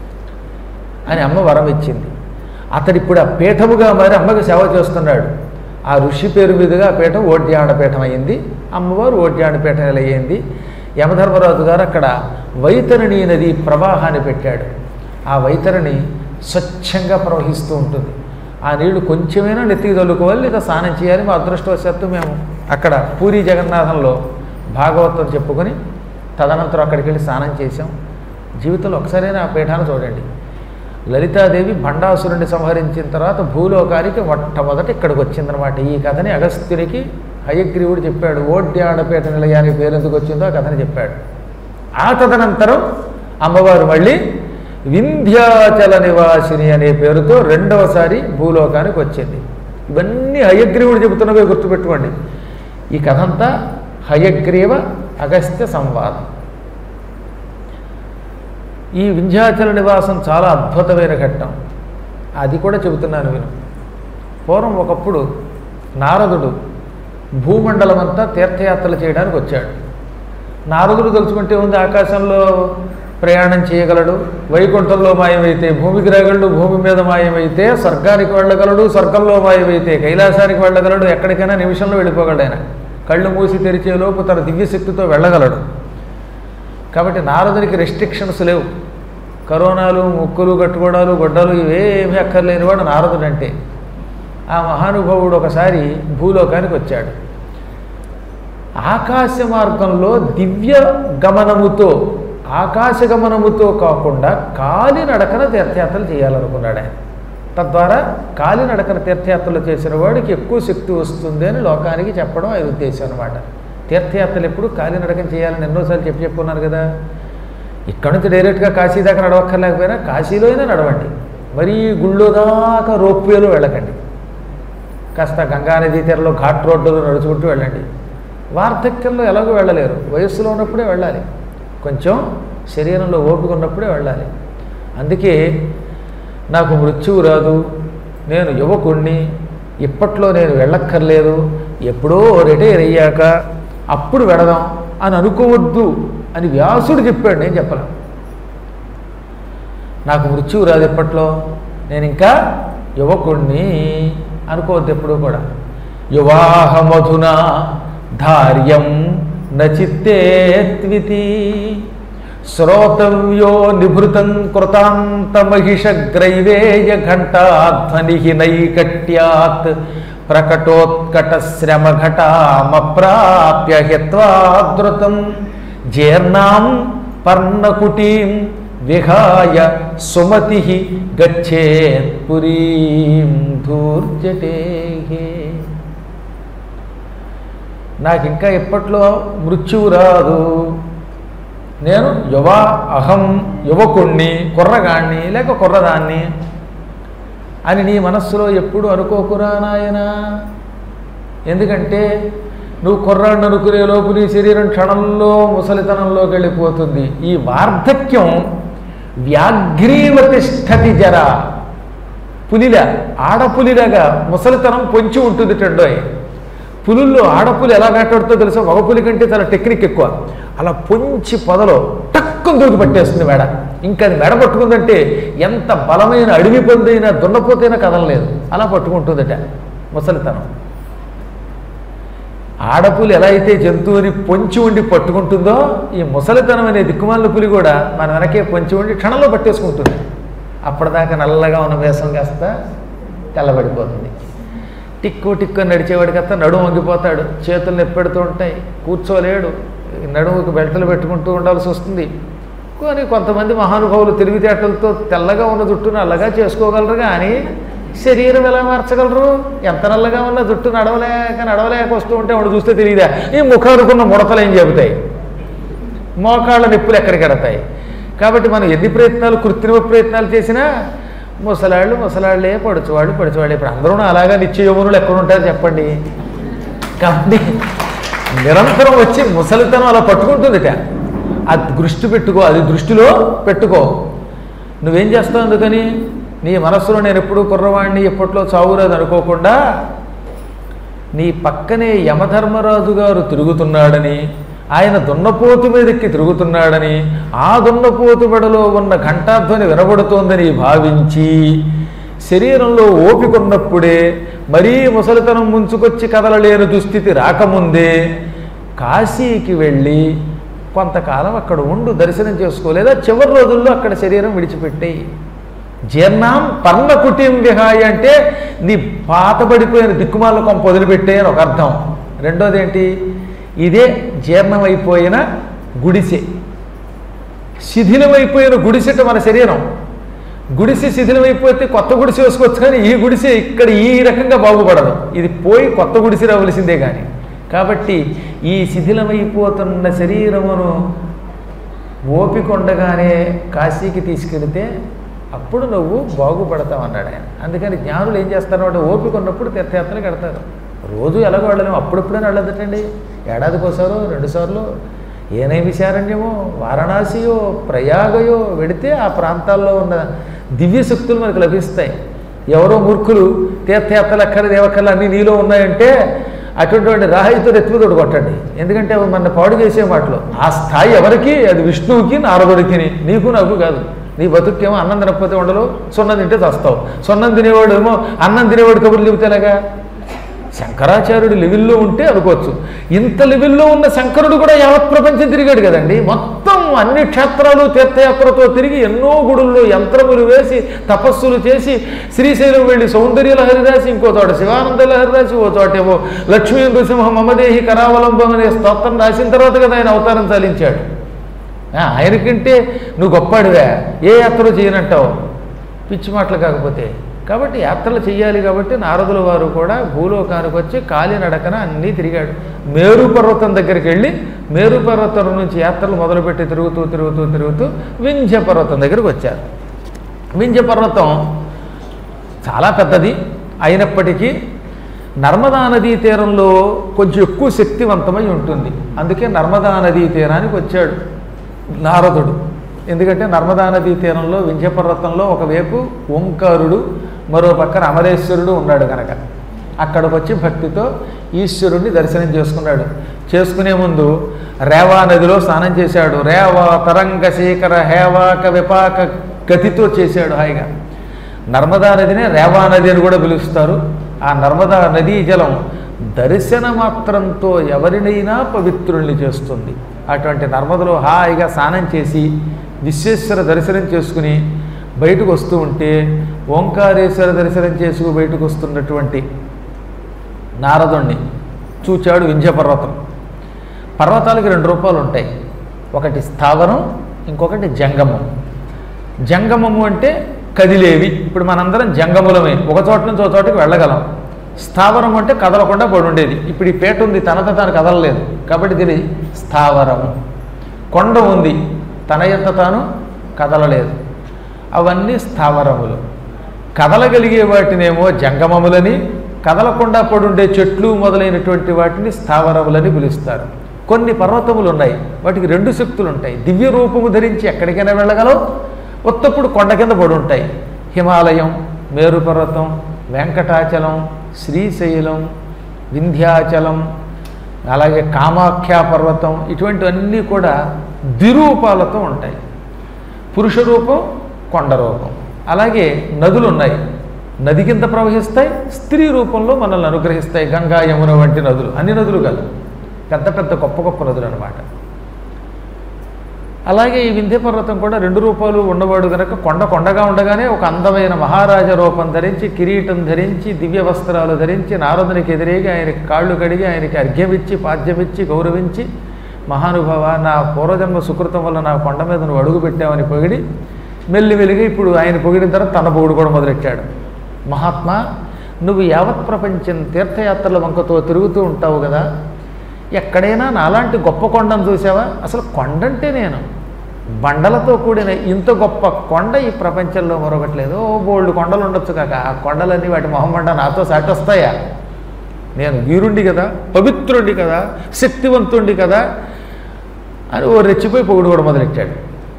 అని అమ్మ వరం ఇచ్చింది అతడు ఇప్పుడు ఆ పీఠముగా మారి అమ్మకి సేవ చేస్తున్నాడు ఆ ఋషి పేరు మీదుగా ఆ పీఠం ఓడ్యాణపీఠం అయింది అమ్మవారు ఓడ్యాణపీఠం అయ్యింది యమధర్మరాజు గారు అక్కడ వైతరణి నది ప్రవాహాన్ని పెట్టాడు ఆ వైతరణి స్వచ్ఛంగా ప్రవహిస్తూ ఉంటుంది ఆ నీళ్లు కొంచెమైనా నెత్తికి చల్లుకోవాలి లేదా స్నానం చేయాలి మా అదృష్టవశాత్తు మేము అక్కడ పూరి జగన్నాథంలో భాగవతం చెప్పుకొని తదనంతరం అక్కడికి వెళ్ళి స్నానం చేసాం జీవితంలో ఒకసారైనా ఆ పీఠాన్ని చూడండి లలితాదేవి భండాసురుడిని సంహరించిన తర్వాత భూలోకానికి మొట్టమొదట ఇక్కడికి వచ్చిందనమాట ఈ కథని అగస్త్యునికి హయగ్రీవుడు చెప్పాడు ఓడ్యాడపేట నిలయానికి పేరు ఎందుకు వచ్చిందో ఆ కథని చెప్పాడు ఆ తదనంతరం అమ్మవారు మళ్ళీ వింధ్యాచల నివాసిని అనే పేరుతో రెండవసారి భూలోకానికి వచ్చింది ఇవన్నీ హయగ్రీవుడు చెబుతున్నవే గుర్తుపెట్టుకోండి ఈ కథంతా హయగ్రీవ అగస్త్య సంవాదం ఈ వింధ్యాచల నివాసం చాలా అద్భుతమైన ఘట్టం అది కూడా చెబుతున్నాను విను పూర్వం ఒకప్పుడు నారదుడు భూమండలం అంతా తీర్థయాత్రలు చేయడానికి వచ్చాడు నారదుడు తలుచుకుంటే ఉంది ఆకాశంలో ప్రయాణం చేయగలడు వైకుంఠంలో మాయమైతే భూమికి రాగలడు భూమి మీద మాయమైతే స్వర్గానికి వెళ్ళగలడు స్వర్గంలో మాయమైతే కైలాసానికి వెళ్ళగలడు ఎక్కడికైనా నిమిషంలో వెళ్ళిపోగలడు ఆయన కళ్ళు మూసి తెరిచేలోపు తన దివ్యశక్తితో వెళ్ళగలడు కాబట్టి నారదునికి రెస్ట్రిక్షన్స్ లేవు కరోనాలు ముక్కులు కట్టుకోవడాలు గొడ్డలు ఇవేమీ అక్కర్లేనివాడు నారదుడు అంటే ఆ మహానుభావుడు ఒకసారి భూలోకానికి వచ్చాడు ఆకాశ మార్గంలో దివ్య గమనముతో ఆకాశ గమనముతో కాకుండా కాలినడకన తీర్థయాత్రలు చేయాలనుకున్నాడు ఆయన తద్వారా కాలినడకన తీర్థయాత్రలు చేసిన వాడికి ఎక్కువ శక్తి వస్తుంది అని లోకానికి చెప్పడం ఆయన ఉద్దేశం అనమాట తీర్థయాత్రలు ఎప్పుడు కాలినడకన చేయాలని ఎన్నోసార్లు చెప్పి చెప్పుకున్నాను కదా ఇక్కడ నుంచి డైరెక్ట్గా కాశీ దాకా నడవక్కర్లేకపోయినా కాశీలో అయినా నడవండి మరీ గుళ్ళో దాకా రోప్వేలో వెళ్ళకండి కాస్త గంగానదీ తీరంలో ఘాట్ రోడ్డులో నడుచుకుంటూ వెళ్ళండి వార్ధక్యంలో ఎలాగో వెళ్ళలేరు వయస్సులో ఉన్నప్పుడే వెళ్ళాలి కొంచెం శరీరంలో ఓపిక ఉన్నప్పుడే వెళ్ళాలి అందుకే నాకు మృత్యువు రాదు నేను యువకుణ్ణి ఇప్పట్లో నేను వెళ్ళక్కర్లేదు ఎప్పుడో రిటైర్ అయ్యాక అప్పుడు వెడదాం అని అనుకోవద్దు అని వ్యాసుడు చెప్పాడు నేను చెప్పను నాకు మృత్యువు రాదు ఎప్పట్లో నేను ఇంకా యువకుణ్ణి అనుకోవద్దు ఎప్పుడూ కూడా యువాహ మధునా ధార్యం నచిత్తేత్వితి శ్రోతవ్యో నిభృతం కృతాంతమహిషగ్రైవేయ ఘంటాధ్వని నైకట్యాత్ ప్రకటోత్కట శ్రమఘటామప్రాప్య హిత్వాదృతం జీర్ణాం పర్ణకుటీం విహాయ సుమతి గచ్చేత్ పురీం ధూర్జటే నాకు ఇంకా ఎప్పట్లో మృత్యువు రాదు నేను యువ అహం యువకుణ్ణి కుర్రగాణ్ణి లేక కుర్రదాన్ని అని నీ మనస్సులో ఎప్పుడు అనుకోకురా నాయనా ఎందుకంటే నువ్వు కుర్రాడిని అనుకునే లోపు నీ శరీరం క్షణంలో ముసలితనంలోకి వెళ్ళిపోతుంది ఈ వార్ధక్యం వ్యాఘ్రీవతిష్టతి జర పులిలా ఆడపులిలాగా ముసలితనం పొంచి ఉంటుంది టెండోయ్ పులుల్లో ఆడపులి ఎలా వేటాడుతో తెలుసా మగ పులి కంటే చాలా టెక్నిక్ ఎక్కువ అలా పొంచి పొదలో టక్కుని దూకి పట్టేస్తుంది మెడ ఇంకా అది మెడ పట్టుకుందంటే ఎంత బలమైన అడవి పొందైనా దున్నపోతైనా కదలలేదు అలా పట్టుకుంటుందట ముసలితనం ఆడపులి ఎలా అయితే జంతువుని పొంచి ఉండి పట్టుకుంటుందో ఈ ముసలితనం అనే దిక్కుమాల పులి కూడా మన వెనకే పొంచి ఉండి క్షణంలో పట్టేసుకుంటుంది అప్పటిదాకా నల్లగా ఉన్న వేసం కాస్త తెల్లబడిపోతుంది టిక్కు టిక్కు అని నడిచేవాడికంతా నడుము వంగిపోతాడు చేతులు నొప్పెడుతూ ఉంటాయి కూర్చోలేడు నడుముకి బెల్టలు పెట్టుకుంటూ ఉండాల్సి వస్తుంది కానీ కొంతమంది మహానుభావులు తెలివితేటలతో తెల్లగా ఉన్న జుట్టును నల్లగా చేసుకోగలరు కానీ శరీరం ఎలా మార్చగలరు ఎంత నల్లగా ఉన్న జుట్టు నడవలేక నడవలేక వస్తూ ఉంటే వాడు చూస్తే తెలియదా ఈ ముఖానుకున్న ముడతలు ఏం చెబుతాయి మోకాళ్ళ నిప్పులు ఎక్కడికి ఎడతాయి కాబట్టి మనం ఎన్ని ప్రయత్నాలు కృత్రిమ ప్రయత్నాలు చేసినా ముసలాళ్ళు ముసలాళ్ళే పడుచువాళ్ళు పడుచువాళ్ళు ఇప్పుడు అందరూ అలాగా నిత్య యమునులు ఎక్కడ ఉంటారు చెప్పండి కాబట్టి నిరంతరం వచ్చి ముసలితనం అలా పట్టుకుంటుందిట అది దృష్టి పెట్టుకో అది దృష్టిలో పెట్టుకో నువ్వేం చేస్తావు అందుకని నీ మనస్సులో నేను ఎప్పుడు కుర్రవాడిని ఎప్పట్లో చావురాదు అనుకోకుండా నీ పక్కనే యమధర్మరాజు గారు తిరుగుతున్నాడని ఆయన దున్నపోతు మీదెక్కి తిరుగుతున్నాడని ఆ దున్నపోతు మెడలో ఉన్న ఘంటాధ్వని వినబడుతోందని భావించి శరీరంలో ఓపికన్నప్పుడే మరీ ముసలితనం ముంచుకొచ్చి కదలలేని దుస్థితి రాకముందే కాశీకి వెళ్ళి కొంతకాలం అక్కడ ఉండు దర్శనం చేసుకో లేదా చివరి రోజుల్లో అక్కడ శరీరం విడిచిపెట్టేయి జీర్ణాం పర్ణ కుటీం విహాయ అంటే నీ పాతబడిపోయిన దిక్కుమాల కొంప వదిలిపెట్టే అని ఒక అర్థం రెండోది ఏంటి ఇదే జీర్ణమైపోయిన గుడిసె శిథిలమైపోయిన గుడిసెట మన శరీరం గుడిసె శిథిలమైపోతే కొత్త గుడిసె వేసుకోవచ్చు కానీ ఈ గుడిసె ఇక్కడ ఈ రకంగా బాగుపడదు ఇది పోయి కొత్త గుడిసె రావలసిందే కానీ కాబట్టి ఈ శిథిలమైపోతున్న శరీరమును ఓపిక ఉండగానే కాశీకి తీసుకెళితే అప్పుడు నువ్వు బాగుపడతావు అన్నాడు ఆయన అందుకని జ్ఞానులు ఏం చేస్తారు అంటే ఓపిక ఉన్నప్పుడు తీర్థయాత్రలు కడతారు రోజు ఎలాగో వెళ్ళలేము అప్పుడప్పుడే వెళ్ళదటండి ఏడాదికి ఒకసారో రెండుసార్లు ఏ నైమిశారణ్యమో వారణాసియో ప్రయాగయో వెడితే ఆ ప్రాంతాల్లో ఉన్న దివ్య శక్తులు మనకు లభిస్తాయి ఎవరో మూర్ఖులు తీర్థయాత్రలు అక్కర్లేదు ఏవక్కర్లు అన్నీ నీలో ఉన్నాయంటే అటువంటి రాహితో ఎత్తుకుతోడు కొట్టండి ఎందుకంటే అవి మన పాడు చేసే మాటలు ఆ స్థాయి ఎవరికి అది విష్ణువుకి నారదుడికి నీకు నాకు కాదు నీ బతుకేమో అన్నం తినకపోతే ఉండలు సున్నం తింటే చస్తావు సున్నం తినేవాడు ఏమో అన్నం తినేవాడు కబుర్లు చెబితేలాగా శంకరాచార్యుడి లెవెల్లో ఉంటే అనుకోవచ్చు ఇంత లెవెల్లో ఉన్న శంకరుడు కూడా యావత్ ప్రపంచం తిరిగాడు కదండి మొత్తం అన్ని క్షేత్రాలు తీర్థయాత్రతో తిరిగి ఎన్నో గుడుల్లో యంత్రములు వేసి తపస్సులు చేసి శ్రీశైలం వెళ్ళి సౌందర్య లహరి రాసి ఇంకో చోట శివానంద లహరి రాసి ఓ చోట ఏమో లక్ష్మీ నృసింహ మమదేహి కరావలంబం అనే స్తోత్రం రాసిన తర్వాత కదా ఆయన అవతారం చాలించాడు ఆ, ఆయనకంటే నువ్వు గొప్పాడివే ఏ యాత్ర చేయనంటావు పిచ్చి మాటలు కాకపోతే కాబట్టి యాత్రలు చేయాలి కాబట్టి నారదుల వారు కూడా భూలోకానికి వచ్చి కాలినడకన అన్నీ తిరిగాడు మేరు పర్వతం దగ్గరికి వెళ్ళి మేరు పర్వతం నుంచి యాత్రలు మొదలుపెట్టి తిరుగుతూ తిరుగుతూ తిరుగుతూ వింధ్య పర్వతం దగ్గరికి వచ్చారు వింధ్య పర్వతం చాలా పెద్దది అయినప్పటికీ నర్మదా నదీ తీరంలో కొంచెం ఎక్కువ శక్తివంతమై ఉంటుంది అందుకే నర్మదా నదీ తీరానికి వచ్చాడు నారదుడు ఎందుకంటే నర్మదా నదీ తీరంలో వింధ్యపర్వతంలో ఒకవైపు ఓంకారుడు మరో పక్కన అమరేశ్వరుడు ఉన్నాడు కనుక అక్కడికి వచ్చి భక్తితో ఈశ్వరుణ్ణి దర్శనం చేసుకున్నాడు చేసుకునే ముందు రేవా నదిలో స్నానం చేశాడు రేవా తరంగ శేఖర హేవాక విపాక గతితో చేశాడు హాయిగా నర్మదా నదినే రేవా నది అని కూడా పిలుస్తారు ఆ నర్మదా నదీ జలం దర్శన మాత్రంతో ఎవరినైనా పవిత్రుల్ని చేస్తుంది అటువంటి నర్మదలో హాయిగా స్నానం చేసి విశ్వేశ్వర దర్శనం చేసుకుని బయటకు వస్తూ ఉంటే ఓంకారేశ్వర దర్శనం చేసుకు బయటకు వస్తున్నటువంటి నారదుణ్ణి చూచాడు వింధ్య పర్వతం పర్వతాలకి రెండు రూపాలు ఉంటాయి ఒకటి స్థావరం ఇంకొకటి జంగమం జంగమము అంటే కదిలేవి ఇప్పుడు మనందరం జంగములమే ఒక చోట నుంచి ఒక చోటకి వెళ్ళగలం స్థావరం అంటే కదలకుండా పడి ఉండేది ఇప్పుడు ఈ పేట ఉంది తనతో తాను కదలలేదు కాబట్టి దీని స్థావరము కొండ ఉంది తన ఎంత తాను కదలలేదు అవన్నీ స్థావరములు కదలగలిగే వాటినేమో జంగమములని కదలకుండా పడుండే చెట్లు మొదలైనటువంటి వాటిని స్థావరములని పిలుస్తారు కొన్ని పర్వతములు ఉన్నాయి వాటికి రెండు శక్తులు ఉంటాయి దివ్య రూపము ధరించి ఎక్కడికైనా వెళ్ళగలవు ఉత్తప్పుడు కొండ కింద పడి ఉంటాయి హిమాలయం మేరు పర్వతం వెంకటాచలం శ్రీశైలం వింధ్యాచలం అలాగే కామాఖ్య పర్వతం ఇటువంటివన్నీ కూడా ద్విరూపాలతో ఉంటాయి పురుష రూపం కొండ రూపం అలాగే నదులు ఉన్నాయి నది కింద ప్రవహిస్తాయి స్త్రీ రూపంలో మనల్ని అనుగ్రహిస్తాయి గంగా యమున వంటి నదులు అన్ని నదులు కాదు పెద్ద పెద్ద గొప్ప గొప్ప నదులు అనమాట అలాగే ఈ వింధ్య పర్వతం కూడా రెండు రూపాలు ఉన్నవాడు కనుక కొండ కొండగా ఉండగానే ఒక అందమైన మహారాజ రూపం ధరించి కిరీటం ధరించి దివ్య వస్త్రాలు ధరించి నారదునికి ఎదిరేగి ఆయనకి కాళ్ళు కడిగి ఆయనకి అర్ఘ్యమిచ్చి పాద్యమిచ్చి గౌరవించి మహానుభావ నా పూర్వజన్మ సుకృతం వల్ల నా కొండ మీద నువ్వు అడుగు పెట్టావని పొగిడి మెల్లి మెల్లిగా ఇప్పుడు ఆయన పొగిడిన తర్వాత తన పొగుడు కూడా మొదలెట్టాడు మహాత్మా నువ్వు యావత్ ప్రపంచం తీర్థయాత్రల వంకతో తిరుగుతూ ఉంటావు కదా ఎక్కడైనా నాలాంటి గొప్ప కొండను చూసావా అసలు కొండంటే నేను బండలతో కూడిన ఇంత గొప్ప కొండ ఈ ప్రపంచంలో మరొకటి లేదు ఓ బోల్డ్ కొండలు ఉండొచ్చు కాక ఆ కొండలన్నీ వాటి మొహమండ నాతో సాటి వస్తాయా నేను వీరుండి కదా పవిత్రుడి కదా శక్తివంతుడి కదా అని ఓ రెచ్చిపోయి పొగుడు కూడా మొదలెట్టాడు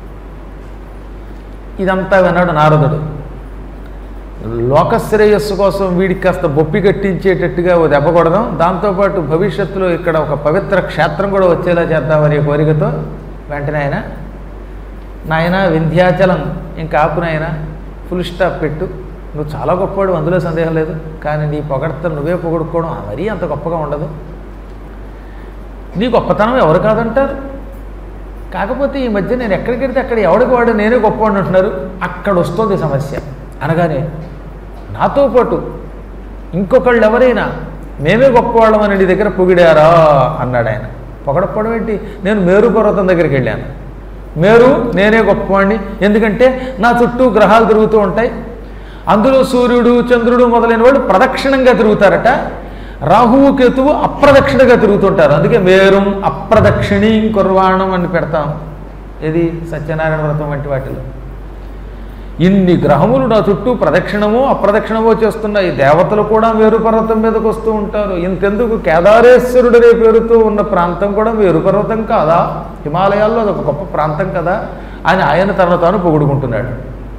ఇదంతా విన్నాడు నారదుడు లోకశ్రేయస్సు కోసం వీడికి కాస్త బొప్పి కట్టించేటట్టుగా ఓ దెబ్బ కొడదాం దాంతోపాటు భవిష్యత్తులో ఇక్కడ ఒక పవిత్ర క్షేత్రం కూడా వచ్చేలా చేద్దామనే కోరికతో వెంటనే ఆయన నాయన వింధ్యాచలం ఇంకా ఆపు నాయన ఫుల్ స్టాప్ పెట్టు నువ్వు చాలా గొప్పవాడు అందులో సందేహం లేదు కానీ నీ పొగడత నువ్వే పొగడుకోవడం మరీ అంత గొప్పగా ఉండదు నీ గొప్పతనం ఎవరు కాదంటారు కాకపోతే ఈ మధ్య నేను ఎక్కడికి వెళ్తే అక్కడ ఎవడికి వాడు నేనే గొప్పవాడిని అంటున్నారు అక్కడ వస్తుంది సమస్య అనగానే నాతో పాటు ఇంకొకళ్ళు ఎవరైనా మేమే గొప్పవాళ్ళం అని నీ దగ్గర పొగిడారా అన్నాడు ఆయన పొగడపడం ఏంటి నేను మేరు పర్వతం దగ్గరికి వెళ్ళాను మేరు నేనే గొప్పవాడిని ఎందుకంటే నా చుట్టూ గ్రహాలు తిరుగుతూ ఉంటాయి అందులో సూర్యుడు చంద్రుడు మొదలైన వాళ్ళు ప్రదక్షిణంగా తిరుగుతారట రాహువు కేతువు అప్రదక్షిణగా తిరుగుతుంటారు అందుకే మేరుం అప్రదక్షిణీం కుర్వాణం అని పెడతాం ఇది సత్యనారాయణ వ్రతం వంటి వాటిలో ఇన్ని గ్రహములు నా చుట్టూ ప్రదక్షిణమో అప్రదక్షిణమో చేస్తున్నాయి దేవతలు కూడా మేరు పర్వతం మీదకి వస్తూ ఉంటారు ఇంతెందుకు కేదారేశ్వరుడనే పేరుతో ఉన్న ప్రాంతం కూడా మేరు పర్వతం కాదా హిమాలయాల్లో అదొక గొప్ప ప్రాంతం కదా అని ఆయన తనను తాను పొగుడుకుంటున్నాడు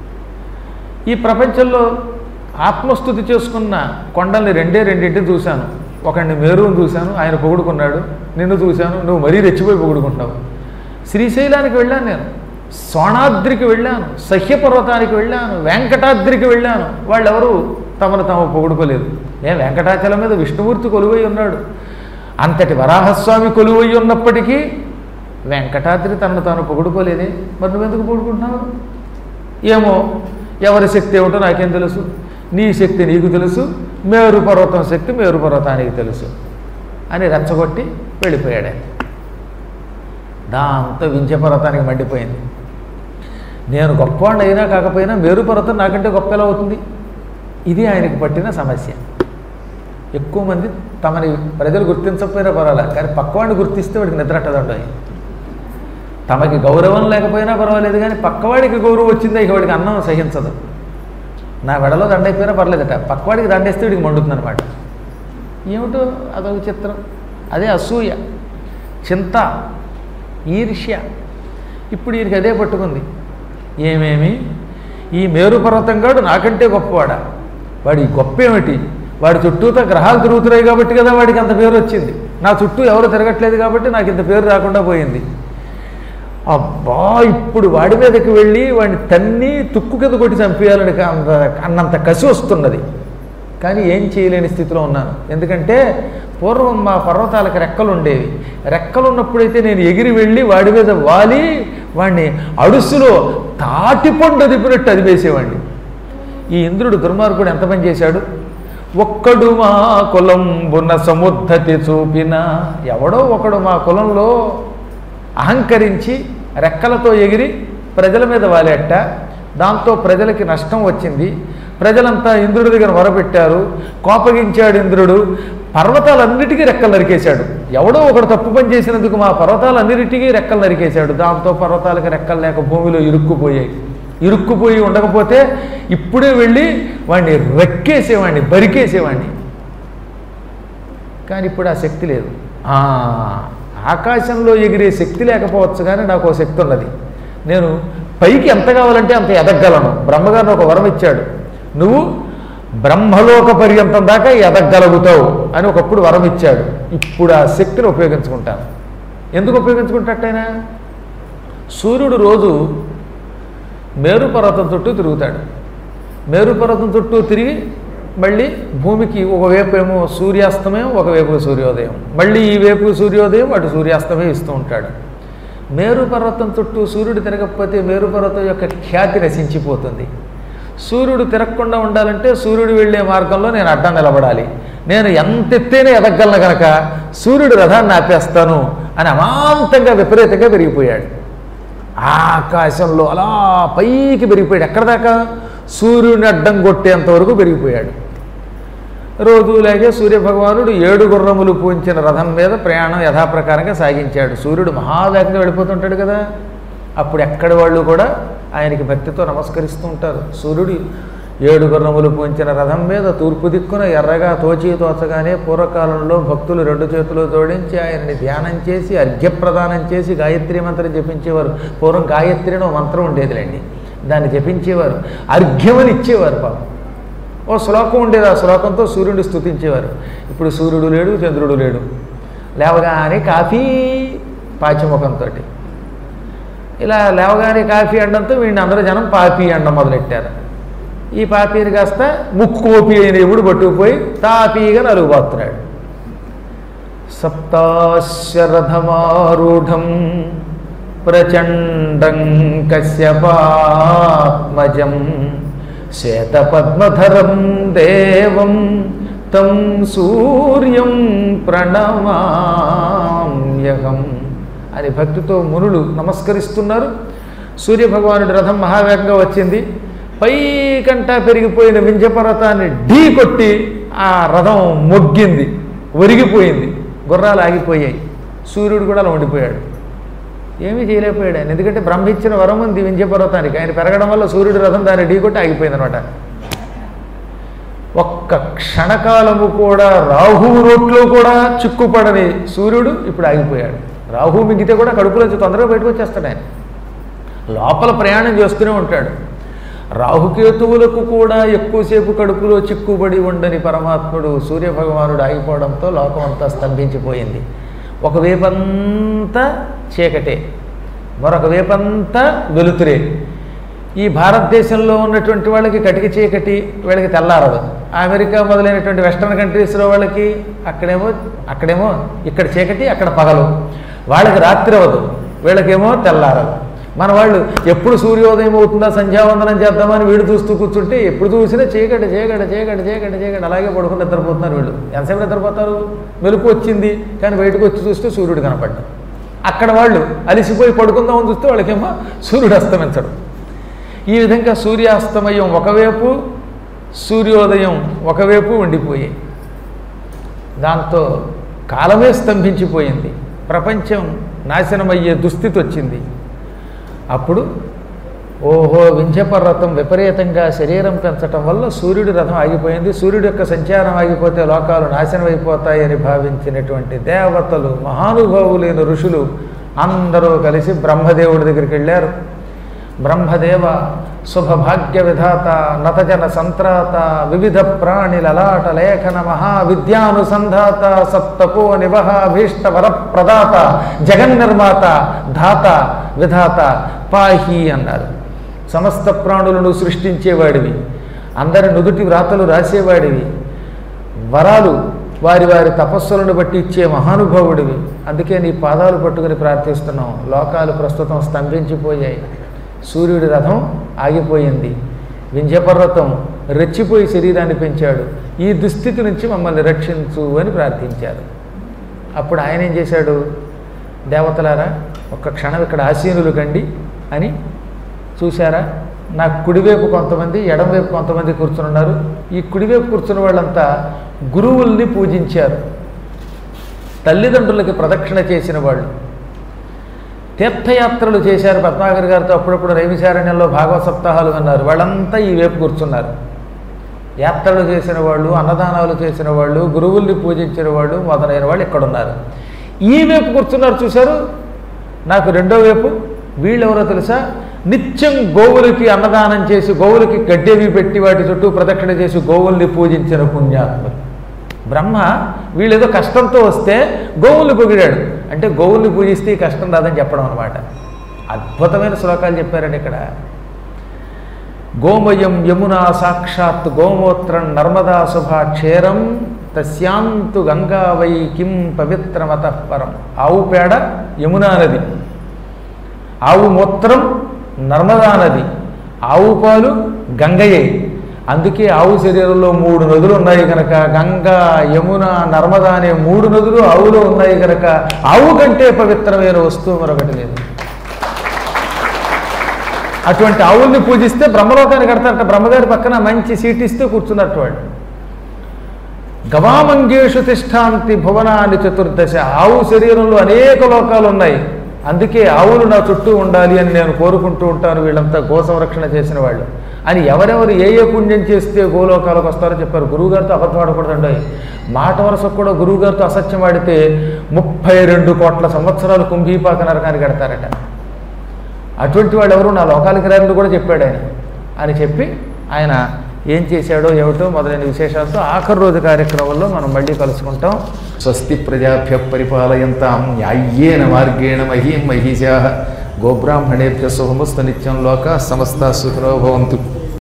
ఈ ప్రపంచంలో ఆత్మస్థుతి చేసుకున్న కొండల్ని రెండే రెండింటిని చూశాను ఒకడిని మేరుని చూశాను ఆయన పొగుడుకున్నాడు నిన్ను చూశాను నువ్వు మరీ రెచ్చిపోయి పొగుడుకుంటావు శ్రీశైలానికి వెళ్ళాను నేను సోణాద్రికి వెళ్ళాను సహ్యపర్వతానికి వెళ్ళాను వెంకటాద్రికి వెళ్ళాను వాళ్ళెవరూ తమను తాము పొగుడుకోలేదు ఏ వెంకటాచలం మీద విష్ణుమూర్తి కొలువై ఉన్నాడు అంతటి వరాహస్వామి కొలువై ఉన్నప్పటికీ వెంకటాద్రి తనను తాను పొగుడుకోలేదే మరి నువ్వెందుకు పొగుడుకుంటున్నావు ఏమో ఎవరి శక్తి ఏమిటో నాకేం తెలుసు నీ శక్తి నీకు తెలుసు మేరు పర్వతం శక్తి మేరు పర్వతానికి తెలుసు అని రెచ్చగొట్టి వెళ్ళిపోయాడు ఆయన. దాంతో వింధ్య పర్వతానికి మండిపోయింది నేను గొప్పవాడిని అయినా కాకపోయినా మేరు పర్వతం నాకంటే గొప్ప ఎలా అవుతుంది ఇది ఆయనకి పట్టిన సమస్య ఎక్కువ మంది తమని ప్రజలు గుర్తించకపోయినా పర్వాలేదు కానీ పక్కవాడిని గుర్తిస్తే వాడికి నిద్రట్టదండి తమకి గౌరవం లేకపోయినా పర్వాలేదు కానీ పక్కవాడికి గౌరవం వచ్చిందే ఇక వాడికి అన్నం సహించదు నా వెడలో దండైపోయినా పర్లేదట పక్కవాడికి దండేస్తే వీడికి మండుతుంది అనమాట ఏమిటో అదొక చిత్రం అదే అసూయ చింత ఈర్ష్య ఇప్పుడు వీరికి అదే పట్టుకుంది ఏమేమి ఈ మేరు పర్వతంగాడు నాకంటే గొప్పవాడా వాడి గొప్ప ఏమిటి వాడి చుట్టూతో గ్రహాలు తిరుగుతున్నాయి కాబట్టి కదా వాడికి అంత పేరు వచ్చింది నా చుట్టూ ఎవరు తిరగట్లేదు కాబట్టి నాకు ఇంత పేరు రాకుండా పోయింది అబ్బా ఇప్పుడు వాడి మీదకి వెళ్ళి వాడిని తన్ని తుక్కు కింద కొట్టి చంపేయాలని కా- అంత అన్నంత కసి వస్తున్నది కానీ ఏం చేయలేని స్థితిలో ఉన్నాను ఎందుకంటే పూర్వం మా పర్వతాలకు రెక్కలు ఉండేవి రెక్కలు ఉన్నప్పుడైతే నేను ఎగిరి వెళ్ళి వాడి మీద వాలి వాడిని అడుసులో తాటిపండు అదిపినట్టు అదివేసేవాడిని ఈ ఇంద్రుడు దుర్మార్గుడు ఎంత పని చేశాడు ఒక్కడు మా కులంబున సముద్ధతి చూపిన ఎవడో ఒకడు మా కులంలో అహంకరించి రెక్కలతో ఎగిరి ప్రజల మీద వాలేట దాంతో ప్రజలకి నష్టం వచ్చింది ప్రజలంతా ఇంద్రుడి దగ్గర మొరపెట్టారు కోపగించాడు ఇంద్రుడు పర్వతాలన్నిటికీ రెక్కలు నరికేశాడు ఎవడో ఒకడు తప్పు పని చేసినందుకు మా పర్వతాలన్నిటికీ రెక్కలు నరికేశాడు దాంతో పర్వతాలకు రెక్కలు లేక భూమిలో ఇరుక్కుపోయాయి ఇరుక్కుపోయి ఉండకపోతే ఇప్పుడే వెళ్ళి వాడిని రెక్కేసేవాడిని బరికేసేవాడిని కానీ ఇప్పుడు ఆ శక్తి లేదు ఆ, ఆకాశంలో ఎగిరే శక్తి లేకపోవచ్చు కానీ నాకు ఒక శక్తి ఉన్నది నేను పైకి ఎంత కావాలంటే అంత ఎదగలను బ్రహ్మగారిని ఒక వరం ఇచ్చాడు నువ్వు బ్రహ్మలోక పర్యంతం దాకా ఎదగలుగుతావు అని ఒకప్పుడు వరం ఇచ్చాడు ఇప్పుడు ఆ శక్తిని ఉపయోగించుకుంటాను ఎందుకు ఉపయోగించుకుంటాటైనా సూర్యుడు రోజు మేరు పర్వతం చుట్టూ తిరుగుతాడు మేరు పర్వతం చుట్టూ తిరిగి మళ్ళీ భూమికి ఒకవైపు ఏమో సూర్యాస్తమయం ఒకవైపు సూర్యోదయం మళ్ళీ ఈ వైపు సూర్యోదయం అటు సూర్యాస్తమయం ఇస్తూ ఉంటాడు మేరు పర్వతం చుట్టూ సూర్యుడు తిరగకపోతే మేరు పర్వతం యొక్క ఖ్యాతి నశించిపోతుంది సూర్యుడు తిరగకుండా ఉండాలంటే సూర్యుడు వెళ్ళే మార్గంలో నేను అడ్డం నిలబడాలి నేను ఎంత ఎత్తైనా ఎదగలను కనుక సూర్యుడు రథాన్ని ఆపేస్తాను అని అమాంతంగా విపరీతంగా పెరిగిపోయాడు ఆకాశంలో అలా పైకి పెరిగిపోయాడు ఎక్కడ దాకా సూర్యుని అడ్డం కొట్టేంత వరకు పెరిగిపోయాడు రోజులాగే సూర్యభగవానుడు ఏడు గుర్రములు పూంచిన రథం మీద ప్రయాణం యథాప్రకారంగా సాగించాడు సూర్యుడు మహావేగంగా వెళ్ళిపోతుంటాడు కదా అప్పుడు ఎక్కడి వాళ్ళు కూడా ఆయనకి భక్తితో నమస్కరిస్తూ ఉంటారు సూర్యుడు ఏడు గుర్రములు పూంచిన రథం మీద తూర్పు దిక్కున ఎర్రగా తోచి తోచగానే పూర్వకాలంలో భక్తులు రెండు చేతులు జోడించి ఆయనని ధ్యానం చేసి అర్ఘ్యప్రదానం చేసి గాయత్రి మంత్రం జపించేవారు పూర్వం గాయత్రి అని ఓ మంత్రం ఉండేదిలేండి దాన్ని జపించేవారు అర్ఘ్యమని ఇచ్చేవారు పాపం ఓ శ్లోకం ఉండేది ఆ శ్లోకంతో సూర్యుడిని స్తుతించేవారు ఇప్పుడు సూర్యుడు లేడు చంద్రుడు లేడు లేవగానే కాఫీ పాచిముఖంతో ఇలా లేవగానే కాఫీ అనడంతో వీడిని అందరూ జనం పాపి అండం మొదలెట్టారు ఈ పాపీని కాస్త ముక్కోపి అయిన ఎప్పుడు పట్టుకుపోయి తాపీగా నలుగుపోతున్నాడు సప్తాశరథమారూఢం ప్రచండం కశ్యపాత్మజం శ్వేతపద్మధరం దేవం తం సూర్యం ప్రణమామ్యహం అని భక్తితో మునులు నమస్కరిస్తున్నారు సూర్యభగవానుడి రథం మహావేగంగా వచ్చింది పైకంటా పెరిగిపోయిన వింజపర్వతాన్ని ఢీ కొట్టి ఆ రథం మొగ్గింది ఒరిగిపోయింది గుర్రాలు ఆగిపోయాయి సూర్యుడు కూడా అలా ఉండిపోయాడు ఏమీ చేయలేకపోయాడు ఆయన ఎందుకంటే బ్రహ్మ ఇచ్చిన వరం ఉంది వింధ్యపర్వతానికి ఆయన పెరగడం వల్ల సూర్యుడి రథం దాన్ని ఢీకొట్టి ఆగిపోయింది అనమాట ఒక్క క్షణకాలము కూడా రాహు రోట్లో కూడా చిక్కుపడని సూర్యుడు ఇప్పుడు ఆగిపోయాడు రాహు మిగితే కూడా కడుపులోంచి తొందరగా బయటకు వచ్చేస్తాడు ఆయన లోపల ప్రయాణం చేస్తూనే ఉంటాడు రాహుకేతువులకు కూడా ఎక్కువసేపు కడుపులో చిక్కుబడి ఉండని పరమాత్ముడు సూర్యభగవానుడు ఆగిపోవడంతో లోకం అంతా స్తంభించిపోయింది ఒక వేపంతా చీకటే మరొక వేపంతా వెలుతురే ఈ భారతదేశంలో ఉన్నటువంటి వాళ్ళకి కటిక చీకటి వీళ్ళకి తెల్లారదు అమెరికా మొదలైనటువంటి వెస్ట్రన్ కంట్రీస్లో వాళ్ళకి అక్కడేమో అక్కడేమో ఇక్కడ చీకటి అక్కడ పగలు వాళ్ళకి రాత్రి అవ్వదు వీళ్ళకేమో తెల్లారదు మన వాళ్ళు ఎప్పుడు సూర్యోదయం అవుతుందా సంధ్యావందనం చేద్దామని వీడు చూస్తూ కూర్చుంటే ఎప్పుడు చూసినా చీకటి చీకటి చీకటి చీకటి చీకటి అలాగే పడుకుని నిద్రపోతున్నారు వీళ్ళు ఎంతసేపు నిద్రపోతారు మెలకు వచ్చింది కానీ బయటకు వచ్చి చూస్తే సూర్యుడు కనపడ్డా అక్కడ వాళ్ళు అలిసిపోయి పడుకుందామని చూస్తే వాళ్ళకేమో సూర్యుడు అస్తమించడు ఈ విధంగా సూర్యాస్తమయం ఒకవైపు సూర్యోదయం ఒకవైపు ఉండిపోయాయి దాంతో కాలమే స్తంభించిపోయింది ప్రపంచం నాశనమయ్యే దుస్థితి వచ్చింది అప్పుడు ఓహో వింధ్యపర్వతం విపరీతంగా శరీరం పెంచటం వల్ల సూర్యుడి రథం ఆగిపోయింది సూర్యుడి యొక్క సంచారం ఆగిపోతే లోకాలు నాశనం అయిపోతాయని భావించినటువంటి దేవతలు మహానుభావులైన ఋషులు అందరూ కలిసి బ్రహ్మదేవుడి దగ్గరికి వెళ్ళారు బ్రహ్మదేవ శుభభాగ్య విధాత నతజన సంత్రాత వివిధ ప్రాణి లలాట లేఖన మహావిద్యానుసంధాత సప్తపో నివహ భీష్ట వరప్రదాత జగన్నిర్మాత ధాత విధాత పాహి అన్నారు సమస్త ప్రాణులను సృష్టించేవాడివి అందరి నుదుటి వ్రాతలు రాసేవాడివి వరాలు వారి వారి తపస్సులను బట్టి ఇచ్చే మహానుభావుడివి అందుకే నీ పాదాలు పట్టుకుని ప్రార్థిస్తున్నాం లోకాలు ప్రస్తుతం స్తంభించిపోయాయి సూర్యుడి రథం ఆగిపోయింది వింధ్యపర్వతం రెచ్చిపోయి శరీరాన్ని పెంచాడు ఈ దుస్థితి నుంచి మమ్మల్ని రక్షించు అని ప్రార్థించారు అప్పుడు ఆయన ఏం చేశాడు దేవతలారా ఒక్క క్షణం ఇక్కడ ఆసీనులు కండి అని చూశారా నా కుడివైపు కొంతమంది ఎడమవైపు కొంతమంది కూర్చున్నారు ఈ కుడివైపు కూర్చున్న వాళ్ళంతా గురువుల్ని పూజించారు తల్లిదండ్రులకి ప్రదక్షిణ చేసిన వాళ్ళు తీర్థయాత్రలు చేశారు పద్మాకర్ గారితో అప్పుడప్పుడు రైవిశారణ్యంలో భాగవత సప్తాహాలు విన్నారు వాళ్ళంతా ఈ వైపు కూర్చున్నారు యాత్రలు చేసిన వాళ్ళు అన్నదానాలు చేసిన వాళ్ళు గురువుల్ని పూజించిన వాళ్ళు మొదలైన వాళ్ళు ఇక్కడ ఉన్నారు ఈ వైపు కూర్చున్నారు చూశారు నాకు రెండో వైపు వీళ్ళెవరో తెలుసా నిత్యం గోవులకి అన్నదానం చేసి గోవులకి గడ్డేవి పెట్టి వాటి చుట్టూ ప్రదక్షిణ చేసి గోవుల్ని పూజించిన పుణ్యాత్ములు బ్రహ్మ వీళ్ళేదో కష్టంతో వస్తే గోవుల్ని పొగిడాడు అంటే గోవుల్ని పూజిస్తే ఈ కష్టం రాదని చెప్పడం అనమాట అద్భుతమైన శ్లోకాలు చెప్పారండి ఇక్కడ గోమయం యమునా సాక్షాత్ గోమూత్రం నర్మదా శుభా క్షేరం తస్యాంతు గంగా వై కిం పవిత్రమత పరం ఆవు పేడ యమునా నది ఆవు మూత్రం నర్మదా నది ఆవు పాలు గంగయే అందుకే ఆవు శరీరంలో మూడు నదులు ఉన్నాయి కనుక గంగా యమున నర్మదా అనే మూడు నదులు ఆవులో ఉన్నాయి కనుక ఆవు కంటే పవిత్రమైన వస్తువు మరొకటి లేదు అటువంటి ఆవుల్ని పూజిస్తే బ్రహ్మలోకానికి కడతారట బ్రహ్మగారి పక్కన మంచి సీట్ ఇస్తే కూర్చున్నట్టు వాడు గవామంగేషు తిష్టాంతి భువనాన్ని చతుర్దశ ఆవు శరీరంలో అనేక లోకాలు ఉన్నాయి అందుకే ఆవులు నా చుట్టూ ఉండాలి అని నేను కోరుకుంటూ ఉంటాను వీళ్ళంతా గో సంరక్షణ చేసిన వాళ్ళు అని ఎవరెవరు ఏ ఏ పుణ్యం చేస్తే గోలోకాలకు వస్తారో చెప్పారు గురువుగారితో అబద్ధం ఆడకూడదండి మాట వరుసకు కూడా గురువుగారితో అసత్యం ఆడితే ముప్పై రెండు కోట్ల సంవత్సరాలు కుంభీపాక నరకానికి కడతారట అటువంటి వాళ్ళు ఎవరు నా లోకాలకి రారని కూడా చెప్పాడు ఆయన అని చెప్పి ఆయన ఏం చేశాడో ఏమిటో మొదలైన విశేషాలతో ఆఖరి రోజు కార్యక్రమంలో మనం మళ్ళీ కలుసుకుంటాం స్వస్తి ప్రజాభ్య పరిపాలయంతాం న్యాయ్యేన మార్గేణ మహీం మహిషా గోబ్రాహ్మణేభ్య శుభమస్తు నిత్యం లోక సమస్త సుఖినో భవంతు